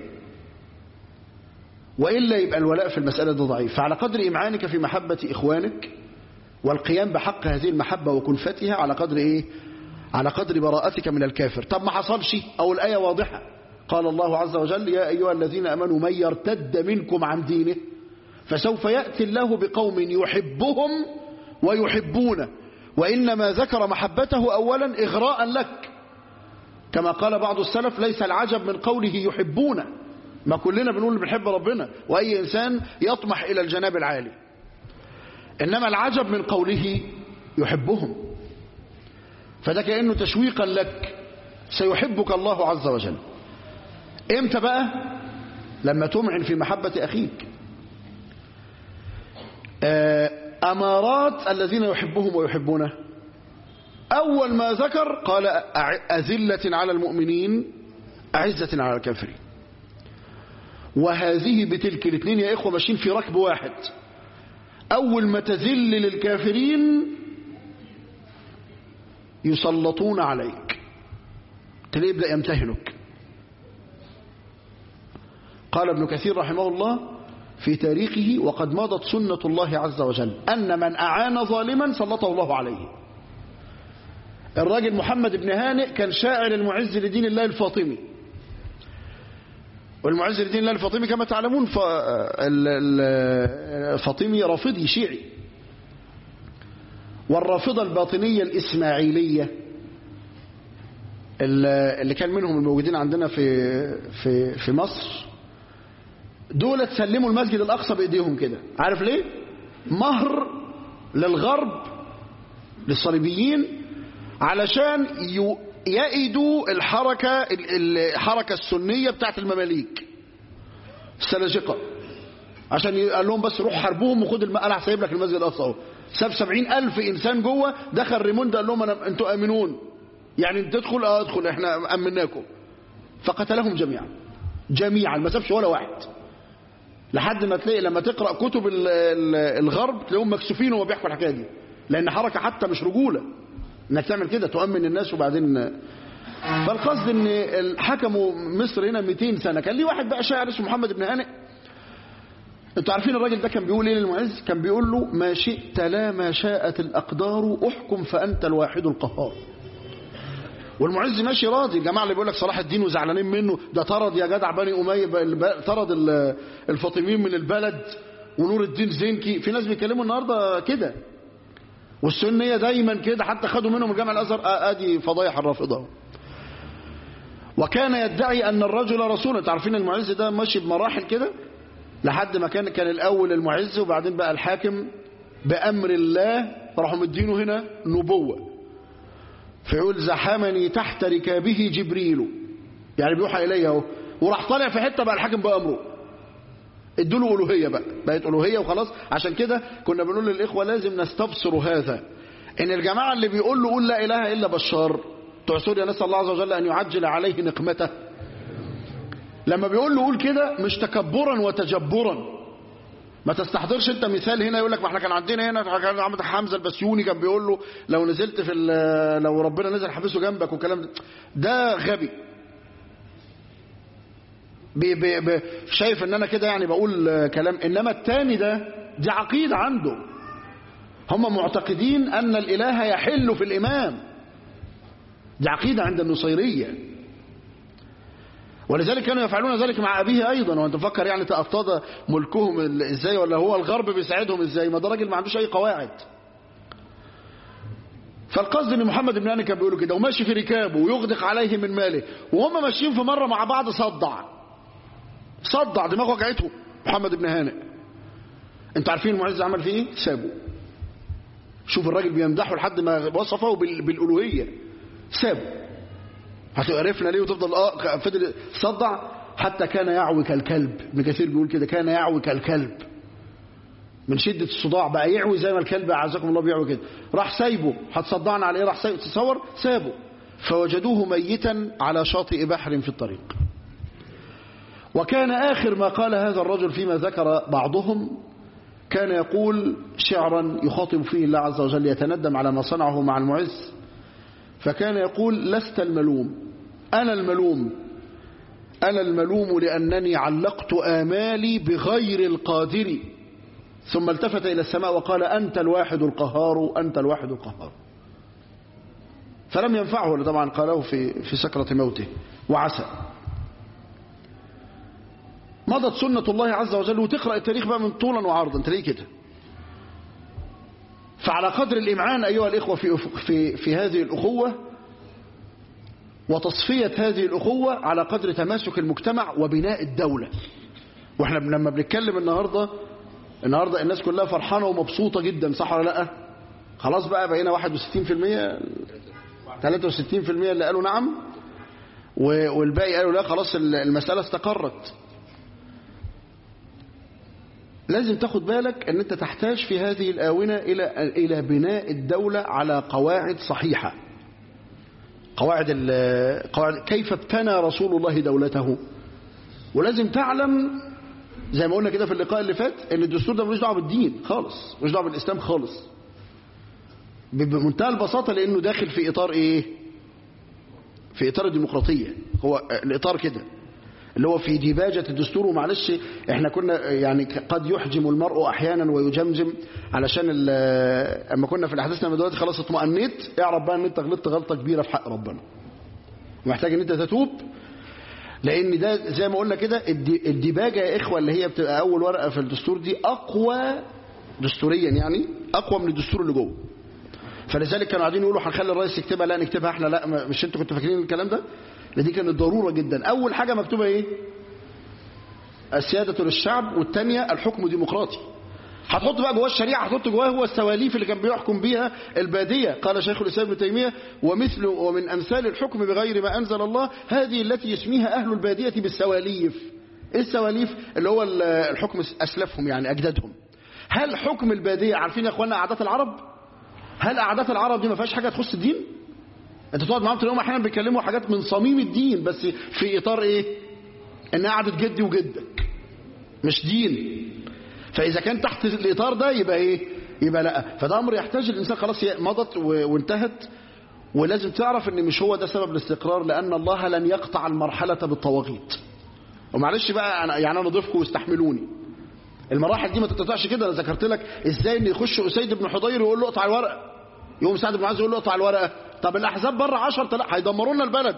وإلا يبقى الولاء في المسألة ده ضعيف فعلى قدر إمعانك في محبة إخوانك والقيام بحق هذه المحبة وكلفتها على قدر إيه على قدر براءتك من الكافر طب ما حصلش أو الآية واضحة قال الله عز وجل يا أيها الذين أمنوا من يرتد منكم عن دينه فسوف يأتي الله بقوم يحبهم ويحبونه وإنما ذكر محبته أولا إغراء لك كما قال بعض السلف ليس العجب من قوله يحبون ما كلنا بنقول بنحب ربنا وأي إنسان يطمح إلى الجناب العالي إنما العجب من قوله يحبهم فده كأنه تشويقا لك سيحبك الله عز وجل امتى بقى لما تمعن في محبة أخيك أمارات الذين يحبهم ويحبونه أول ما ذكر قال أذلة على المؤمنين أعزة على الكافرين وهذه بتلك الاثنين يا إخوة ماشيين في ركب واحد أول ما تذل للكافرين يسلطون عليك تلاقيه يبدأ يمتهنك قال ابن كثير رحمه الله في تاريخه وقد مضت سنة الله عز وجل أن من أعان ظالما سلطه الله عليه الراجل محمد بن هانئ كان شاعر المعز لدين الله الفاطمي والمعز لدين الله الفاطمي كما تعلمون الفاطمي رافضي شيعي والرافضة الباطنية الإسماعيلية اللي كان منهم الموجودين عندنا في في في مصر دول سلموا المسجد الأقصى بإيديهم كده عارف ليه مهر للغرب للصليبيين علشان يأيدوا الحركة الحركة السنية بتاعت المماليك السلاجقة عشان قال لهم بس روح حاربوهم وخد الم... انا هسيب لك المسجد الاقصى اهو ساب سبعين ألف إنسان جوه دخل ريموند قال لهم أنا أنتوا آمنون يعني أنت تدخل اه ادخل احنا أمناكم فقتلهم جميعا جميعا ما سابش ولا واحد لحد ما تلاقي لما تقرأ كتب ال ال الغرب تلاقيهم مكسوفين وما بيحكوا الحكاية دي لأن حركة حتى مش رجولة انك تعمل كده تؤمن الناس وبعدين فالقصد ان حكموا مصر هنا 200 سنة كان ليه واحد بقى شاعر اسمه محمد بن هانئ انتوا عارفين الراجل ده كان بيقول ايه للمعز كان بيقول له ما شئت لا ما شاءت الاقدار احكم فانت الواحد القهار والمعز ماشي راضي الجماعه اللي بيقول لك صلاح الدين وزعلانين منه ده طرد يا جدع بني اميه طرد الفاطميين من البلد ونور الدين زنكي في ناس بيتكلموا النهارده كده والسنيه دايما كده حتى خدوا منهم الجامع الازهر ادي فضايح الرافضه وكان يدعي ان الرجل رسول انتوا عارفين المعز ده ماشي بمراحل كده لحد ما كان كان الاول المعز وبعدين بقى الحاكم بامر الله راحوا مدينه هنا نبوه فيقول زحمني تحت ركابه جبريل يعني بيوحى الي اهو وراح طالع في حته بقى الحاكم بامره ادوا له الوهيه بقى بقت الوهيه وخلاص عشان كده كنا بنقول للاخوه لازم نستبصر هذا ان الجماعه اللي بيقول له قول لا اله الا بشار بتوع سوريا نسال الله عز وجل ان يعجل عليه نقمته لما بيقول له قول كده مش تكبرا وتجبرا ما تستحضرش انت مثال هنا يقول لك ما احنا كان عندنا هنا كان عمد حمزه البسيوني كان بيقول له لو نزلت في لو ربنا نزل حبسه جنبك والكلام ده ده غبي بي بي بي شايف ان انا كده يعني بقول كلام انما التاني ده دي عقيده عنده هم معتقدين ان الاله يحل في الامام دي عقيده عند النصيريه ولذلك كانوا يفعلون ذلك مع أبيه أيضا وأنت تفكر يعني تأفضل ملكهم إزاي ولا هو الغرب بيساعدهم إزاي ما ده راجل ما عندوش أي قواعد فالقصد ان محمد بن هاني كان بيقولوا كده وماشي في ركابه ويغدق عليه من ماله وهم ماشيين في مرة مع بعض صدع صدع دماغه وجعته محمد بن هانئ انتوا عارفين المعز عمل فيه ايه سابه شوف الراجل بيمدحه لحد ما وصفه بالالوهيه سابه هتعرفنا ليه وتفضل اه فضل صدع حتى كان يعوي كالكلب ابن كثير بيقول كده كان يعوي كالكلب من شدة الصداع بقى يعوي زي ما الكلب عزكم الله بيعوي كده راح سايبه هتصدعنا على ايه راح سايبه تصور سابه فوجدوه ميتا على شاطئ بحر في الطريق وكان آخر ما قال هذا الرجل فيما ذكر بعضهم كان يقول شعرا يخاطب فيه الله عز وجل يتندم على ما صنعه مع المعز فكان يقول لست الملوم أنا الملوم أنا الملوم لأنني علقت آمالي بغير القادر ثم التفت إلى السماء وقال أنت الواحد القهار أنت الواحد القهار فلم ينفعه طبعا قاله في في سكرة موته وعسى مضت سنة الله عز وجل وتقرأ التاريخ بقى من طولا وعرضا تلاقيه كده فعلى قدر الإمعان أيها الإخوة في, في, في هذه الأخوة وتصفية هذه الأخوة على قدر تماسك المجتمع وبناء الدولة واحنا لما بنتكلم النهاردة النهاردة الناس كلها فرحانة ومبسوطة جدا صح ولا لا خلاص بقى بقينا 61% 63% اللي قالوا نعم والباقي قالوا لا خلاص المسألة استقرت لازم تاخد بالك ان انت تحتاج في هذه الآونة الى الى بناء الدولة على قواعد صحيحة قواعد, قواعد كيف ابتنى رسول الله دولته ولازم تعلم زي ما قلنا كده في اللقاء اللي فات ان الدستور ده ملوش دعوه بالدين خالص ملوش دعوه بالاسلام خالص بمنتهى البساطه لانه داخل في اطار ايه في اطار الديمقراطيه هو الاطار كده اللي هو في ديباجة الدستور ومعلش احنا كنا يعني قد يحجم المرء احيانا ويجمجم علشان اما كنا في الاحداث لما دلوقتي خلاص اطمأنيت اعرف بقى ان انت غلطت غلطة كبيرة في حق ربنا محتاج ان انت تتوب لان ده زي ما قلنا كده الديباجة يا اخوة اللي هي بتبقى اول ورقة في الدستور دي اقوى دستوريا يعني اقوى من الدستور اللي جوه فلذلك كانوا قاعدين يقولوا هنخلي الرئيس يكتبها لا نكتبها احنا لا ما- مش انتوا كنتوا فاكرين الكلام ده لا دي كانت ضروره جدا اول حاجه مكتوبه ايه السياده للشعب والثانيه الحكم ديمقراطي هتحط بقى جواه الشريعه هتحط جواه هو السواليف اللي كان بيحكم بيها الباديه قال شيخ الاسلام ابن تيميه ومثل ومن امثال الحكم بغير ما انزل الله هذه التي يسميها اهل الباديه بالسواليف ايه السواليف اللي هو ال- الحكم اسلافهم يعني اجدادهم هل حكم الباديه عارفين يا اخوانا عادات العرب هل عادات العرب دي ما فيهاش حاجه تخص الدين انت تقعد معاهم تلاقيهم احيانا بيتكلموا حاجات من صميم الدين بس في اطار ايه ان قعدة جدي وجدك مش دين فاذا كان تحت الاطار ده يبقى ايه يبقى لا فده امر يحتاج الانسان خلاص هي مضت و- وانتهت ولازم تعرف ان مش هو ده سبب الاستقرار لان الله لن يقطع المرحله بالطواغيت ومعلش بقى أنا يعني انا ضيفكم واستحملوني المراحل دي ما تتقطعش كده انا ذكرت لك ازاي ان يخش اسيد بن حضير ويقول له اقطع الورقه يقوم سعد بن معاذ يقول له اقطع الورقه طب الاحزاب بره 10000 هيدمروا لنا البلد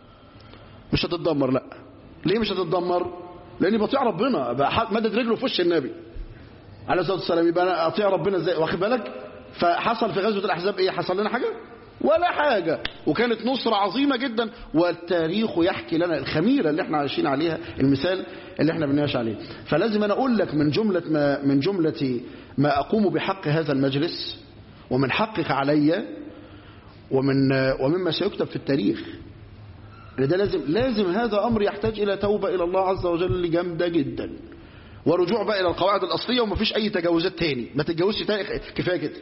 مش هتتدمر لا ليه مش هتتدمر لاني بطيع ربنا بقى ح- مدد رجله في وش النبي عليه الصلاه والسلام يبقى انا اطيع ربنا ازاي واخد بالك فحصل في غزوه الاحزاب ايه حصل لنا حاجه ولا حاجه وكانت نصره عظيمه جدا والتاريخ يحكي لنا الخميره اللي احنا عايشين عليها المثال اللي احنا بنعيش عليه فلازم انا اقول لك من جمله ما من جمله ما اقوم بحق هذا المجلس ومن حقك علي ومن ومما سيكتب في التاريخ ده لازم لازم هذا امر يحتاج الى توبه الى الله عز وجل جامده جدا ورجوع بقى الى القواعد الاصليه ومفيش اي تجاوزات تاني ما تتجاوزش تاني كفايه كده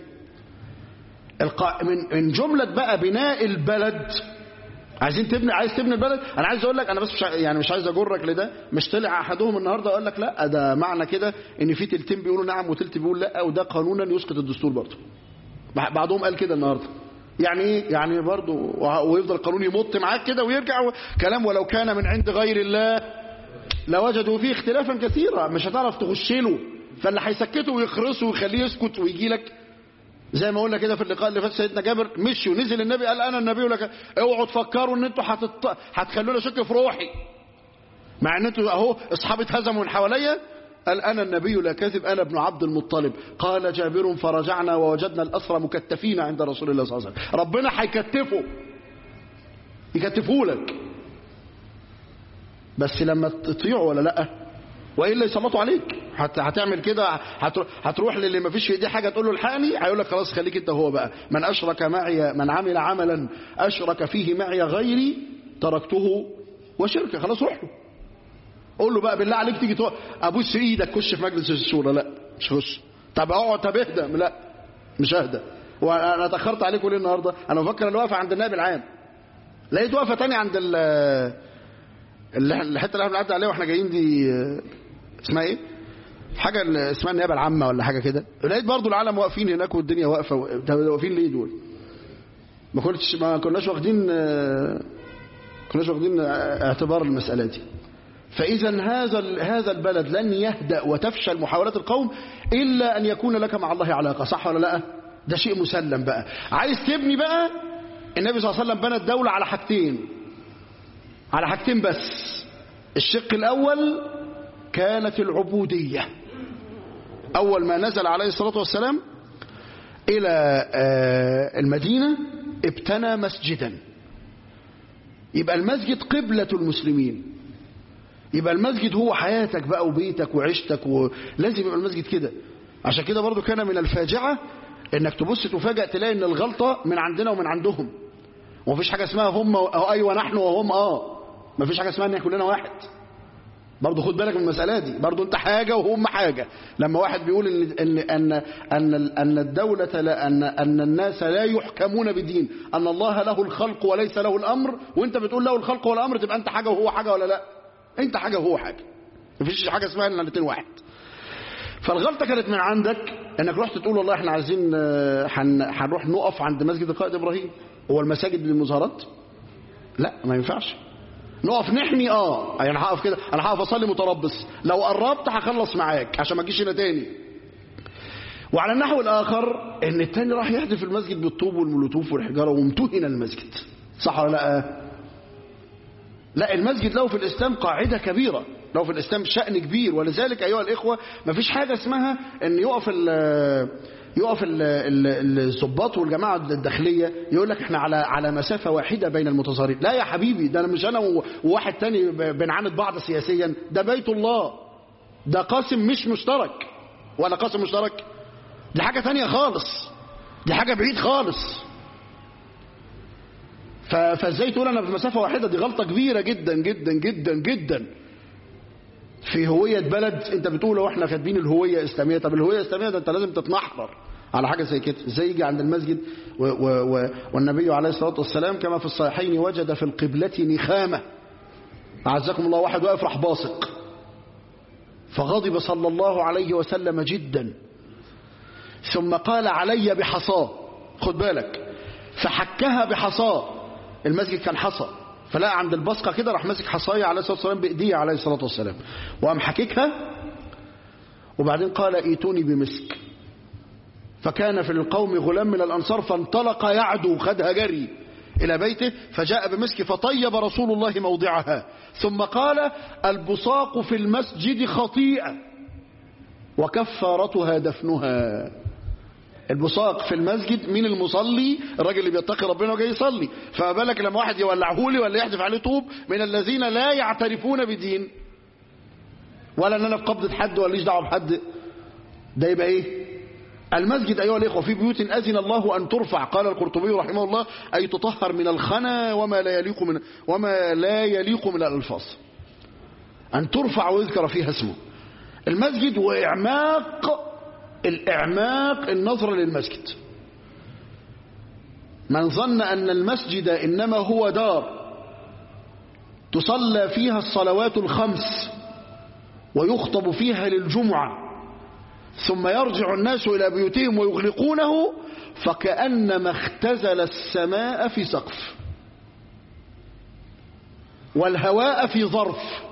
القا... من من جمله بقى بناء البلد عايزين تبني عايز تبني البلد انا عايز اقول لك انا بس مش ع- يعني مش عايز اجرك لده مش طلع احدهم النهارده قال لك لا ده معنى كده ان في تلتين بيقولوا نعم وتلت بيقول لا وده قانونا يسقط الدستور برضه بع- بعضهم قال كده النهارده يعني ايه يعني برضه وه- ويفضل القانون يمط معاك كده ويرجع و- كلام ولو كان من عند غير الله لوجدوا فيه اختلافا كثيرا مش هتعرف تخش له فاللي هيسكته ويخرسه ويخليه يسكت ويجي لك زي ما قلنا كده في اللقاء اللي فات سيدنا جابر مشي ونزل النبي قال انا النبي لك اوعوا تفكروا ان انتوا هتط... هتخلوني اشك في روحي مع ان انتوا اهو اصحابي اتهزموا من حواليا قال انا النبي لا كذب انا ابن عبد المطلب قال جابر فرجعنا ووجدنا الاسرى مكتفين عند رسول الله صلى الله عليه وسلم ربنا هيكتفه يكتفوا لك بس لما تطيعوا ولا لا والا يسلطوا عليك هت- هتعمل كده هتروح, هتروح للي ما فيش في ايديه حاجه تقول له الحقني هيقول لك خلاص خليك انت هو بقى من اشرك معي من عمل عملا اشرك فيه معي غيري تركته وشركه خلاص روح له قول له بقى بالله عليك تيجي تقول ابوس ايدك خش في مجلس الشورى لا مش خش طب اقعد طب اهدى لا مش اهدى وانا اتاخرت عليكم ليه النهارده انا بفكر اللي واقفه عند النائب العام لقيت واقفه تاني عند ال اللي- الحته اللي احنا بنعدي عليها واحنا جايين دي آه، اسمها ايه حاجه اللي اسمها النيابه العامه ولا حاجه كده لقيت برضو العالم واقفين هناك والدنيا واقفه طب واقفين ليه دول ما كنتش ما كناش واخدين آه، كناش واخدين آه، اعتبار المساله دي فاذا هذا ال- هذا البلد لن يهدا وتفشل محاولات القوم الا ان يكون لك مع الله علاقه صح ولا لا ده شيء مسلم بقى عايز تبني بقى النبي صلى الله عليه وسلم بنى الدوله على حاجتين على حاجتين بس الشق الأول كانت العبودية أول ما نزل عليه الصلاة والسلام إلى آه، المدينة ابتنى مسجدا يبقى المسجد قبلة المسلمين يبقى المسجد هو حياتك بقى وبيتك وعيشتك ولازم يبقى المسجد كده عشان كده برضو كان من الفاجعة انك تبص تفاجأ تلاقي ان الغلطة من عندنا ومن عندهم ومفيش حاجة اسمها هم و... أو ايوه نحن وهم اه مفيش حاجة اسمها ان كلنا واحد برضه خد بالك من المسألة دي برضه انت حاجة وهم حاجة لما واحد بيقول ان ان ان ان, أن الدولة لا ان ان الناس لا يحكمون بدين ان الله له الخلق وليس له الامر وانت بتقول له الخلق والامر تبقى انت حاجة وهو حاجة ولا لا انت حاجة وهو حاجة مفيش حاجة اسمها ان الاثنين واحد فالغلطة كانت من عندك انك رحت تقول والله احنا عايزين آه، هن- هنروح نقف عند مسجد القائد ابراهيم هو المساجد للمظاهرات لا ما ينفعش نقف نحمي اه يعني هقف كده انا هقف اصلي متربص لو قربت هخلص معاك عشان ما تجيش هنا تاني وعلى النحو الاخر ان التاني راح يهدف المسجد بالطوب والمولوتوف والحجاره وامتهن المسجد صح ولا لا لا المسجد له في الاسلام قاعده كبيره له في الإسلام شأن كبير ولذلك أيها الإخوة ما فيش حاجة اسمها أن يقف ال يقف ال- ال- الضباط والجماعة الداخلية يقول لك احنا على على مسافة واحدة بين المتظاهرين لا يا حبيبي ده أنا مش أنا و- وواحد تاني ب- بنعاند بعض سياسيا ده بيت الله ده قاسم مش مشترك ولا قاسم مشترك دي حاجة تانية خالص دي حاجة بعيد خالص ف- فازاي تقول انا في مسافه واحده دي غلطه كبيره جدا جدا جدا جدا في هويه بلد انت بتقول هو احنا كاتبين الهويه الاسلاميه طب الهويه الاسلاميه ده انت لازم تتنحرر على حاجه زي كده ازاي يجي عند المسجد و و و والنبي عليه الصلاه والسلام كما في الصحيحين وجد في القبله نخامه اعزكم الله واحد واقف راح باصق فغضب صلى الله عليه وسلم جدا ثم قال علي بحصاه خد بالك فحكها بحصاه المسجد كان حصى فلقى عند البصقه كده راح ماسك حصايه عليه الصلاه والسلام بايديه عليه الصلاه والسلام وقام حككها وبعدين قال ايتوني بمسك فكان في القوم غلام من الانصار فانطلق يعدو خدها جري الى بيته فجاء بمسك فطيب رسول الله موضعها ثم قال البصاق في المسجد خطيئه وكفارتها دفنها البصاق في المسجد مين المصلي الراجل اللي بيتقي ربنا وجاي يصلي فما بالك لما واحد يولعه لي ولا يحدف عليه طوب من الذين لا يعترفون بدين ولا ان انا في قبضه حد ولا ليش دعوه بحد ده يبقى ايه المسجد ايها الاخوه في بيوت اذن الله ان ترفع قال القرطبي رحمه الله اي تطهر من الخنا وما لا يليق من وما لا يليق من الالفاظ ان ترفع ويذكر فيها اسمه المسجد واعماق الإعماق النظر للمسجد من ظن أن المسجد إنما هو دار تصلى فيها الصلوات الخمس ويخطب فيها للجمعة ثم يرجع الناس إلى بيوتهم ويغلقونه فكأنما اختزل السماء في سقف والهواء في ظرف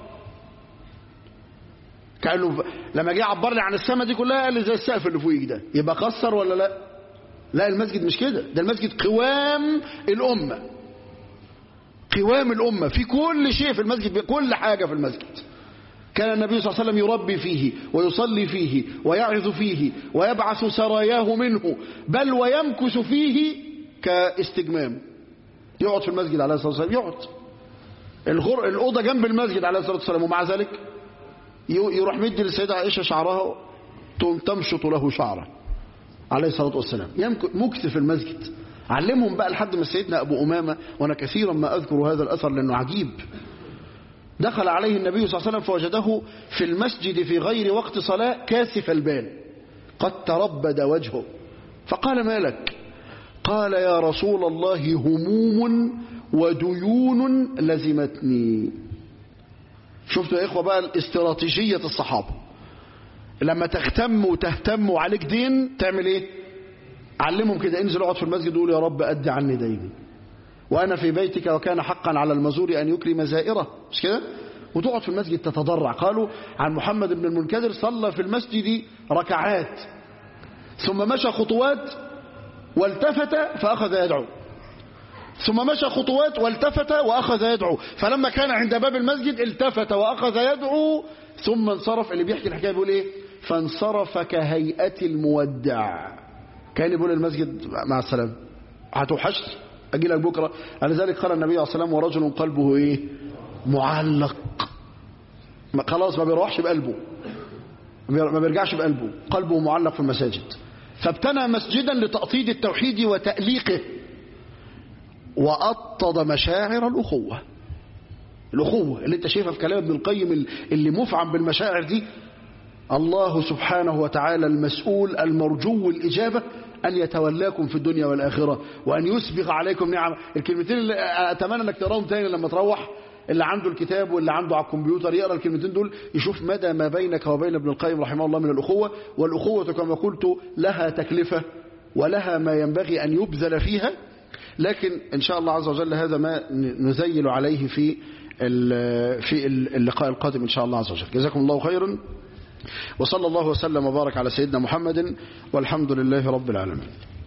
كانه لما جه يعبر لي عن السماء دي كلها قال لي زي السقف اللي فوقيك ده يبقى قصر ولا لا لا المسجد مش كده ده المسجد قوام الامه قوام الامه في كل شيء في المسجد كل حاجه في المسجد كان النبي صلى الله عليه وسلم يربي فيه ويصلي فيه ويعظ فيه ويبعث سراياه منه بل ويمكث فيه كاستجمام يقعد في المسجد عليه الصلاه والسلام يقعد الغر... الاوضه جنب المسجد عليه الصلاه والسلام ومع ذلك يروح مدي للسيدة عائشة شعرها تقوم تمشط له شعره عليه الصلاة والسلام مكث في المسجد علمهم بقى لحد ما سيدنا أبو أمامة وأنا كثيرا ما أذكر هذا الأثر لأنه عجيب دخل عليه النبي صلى الله عليه وسلم فوجده في المسجد في غير وقت صلاة كاسف البال قد تربد وجهه فقال ما لك قال يا رسول الله هموم وديون لزمتني شفتوا يا إخوة بقى استراتيجية الصحابة لما تهتم وتهتم وعليك دين تعمل ايه علمهم كده انزل اقعد في المسجد وقول يا رب أدي عني ديني وأنا في بيتك وكان حقا على المزور أن يكرم زائره مش كده وتقعد في المسجد تتضرع قالوا عن محمد بن المنكدر صلى في المسجد ركعات ثم مشى خطوات والتفت فأخذ يدعو ثم مشى خطوات والتفت وأخذ يدعو فلما كان عند باب المسجد التفت وأخذ يدعو ثم انصرف اللي بيحكي الحكاية بيقول ايه فانصرف كهيئة المودع كان يقول المسجد مع السلامة هتوحشت أجي لك بكرة لذلك قال النبي عليه الصلاة والسلام ورجل قلبه ايه معلق خلاص ما بيروحش بقلبه ما بيرجعش بقلبه قلبه معلق في المساجد فابتنى مسجدا لتأطيد التوحيد وتأليقه وأطد مشاعر الأخوة الأخوة اللي انت شايفها في كلام ابن القيم اللي مفعم بالمشاعر دي الله سبحانه وتعالى المسؤول المرجو الإجابة أن يتولاكم في الدنيا والآخرة وأن يسبغ عليكم نعم الكلمتين اللي أتمنى أنك تراهم تاني لما تروح اللي عنده الكتاب واللي عنده على الكمبيوتر يقرأ الكلمتين دول يشوف مدى ما بينك وبين ابن القيم رحمه الله من الأخوة والأخوة كما قلت لها تكلفة ولها ما ينبغي أن يبذل فيها لكن إن شاء الله عز وجل هذا ما نزيل عليه في في اللقاء القادم إن شاء الله عز وجل جزاكم الله خيرا وصلى الله وسلم وبارك على سيدنا محمد والحمد لله رب العالمين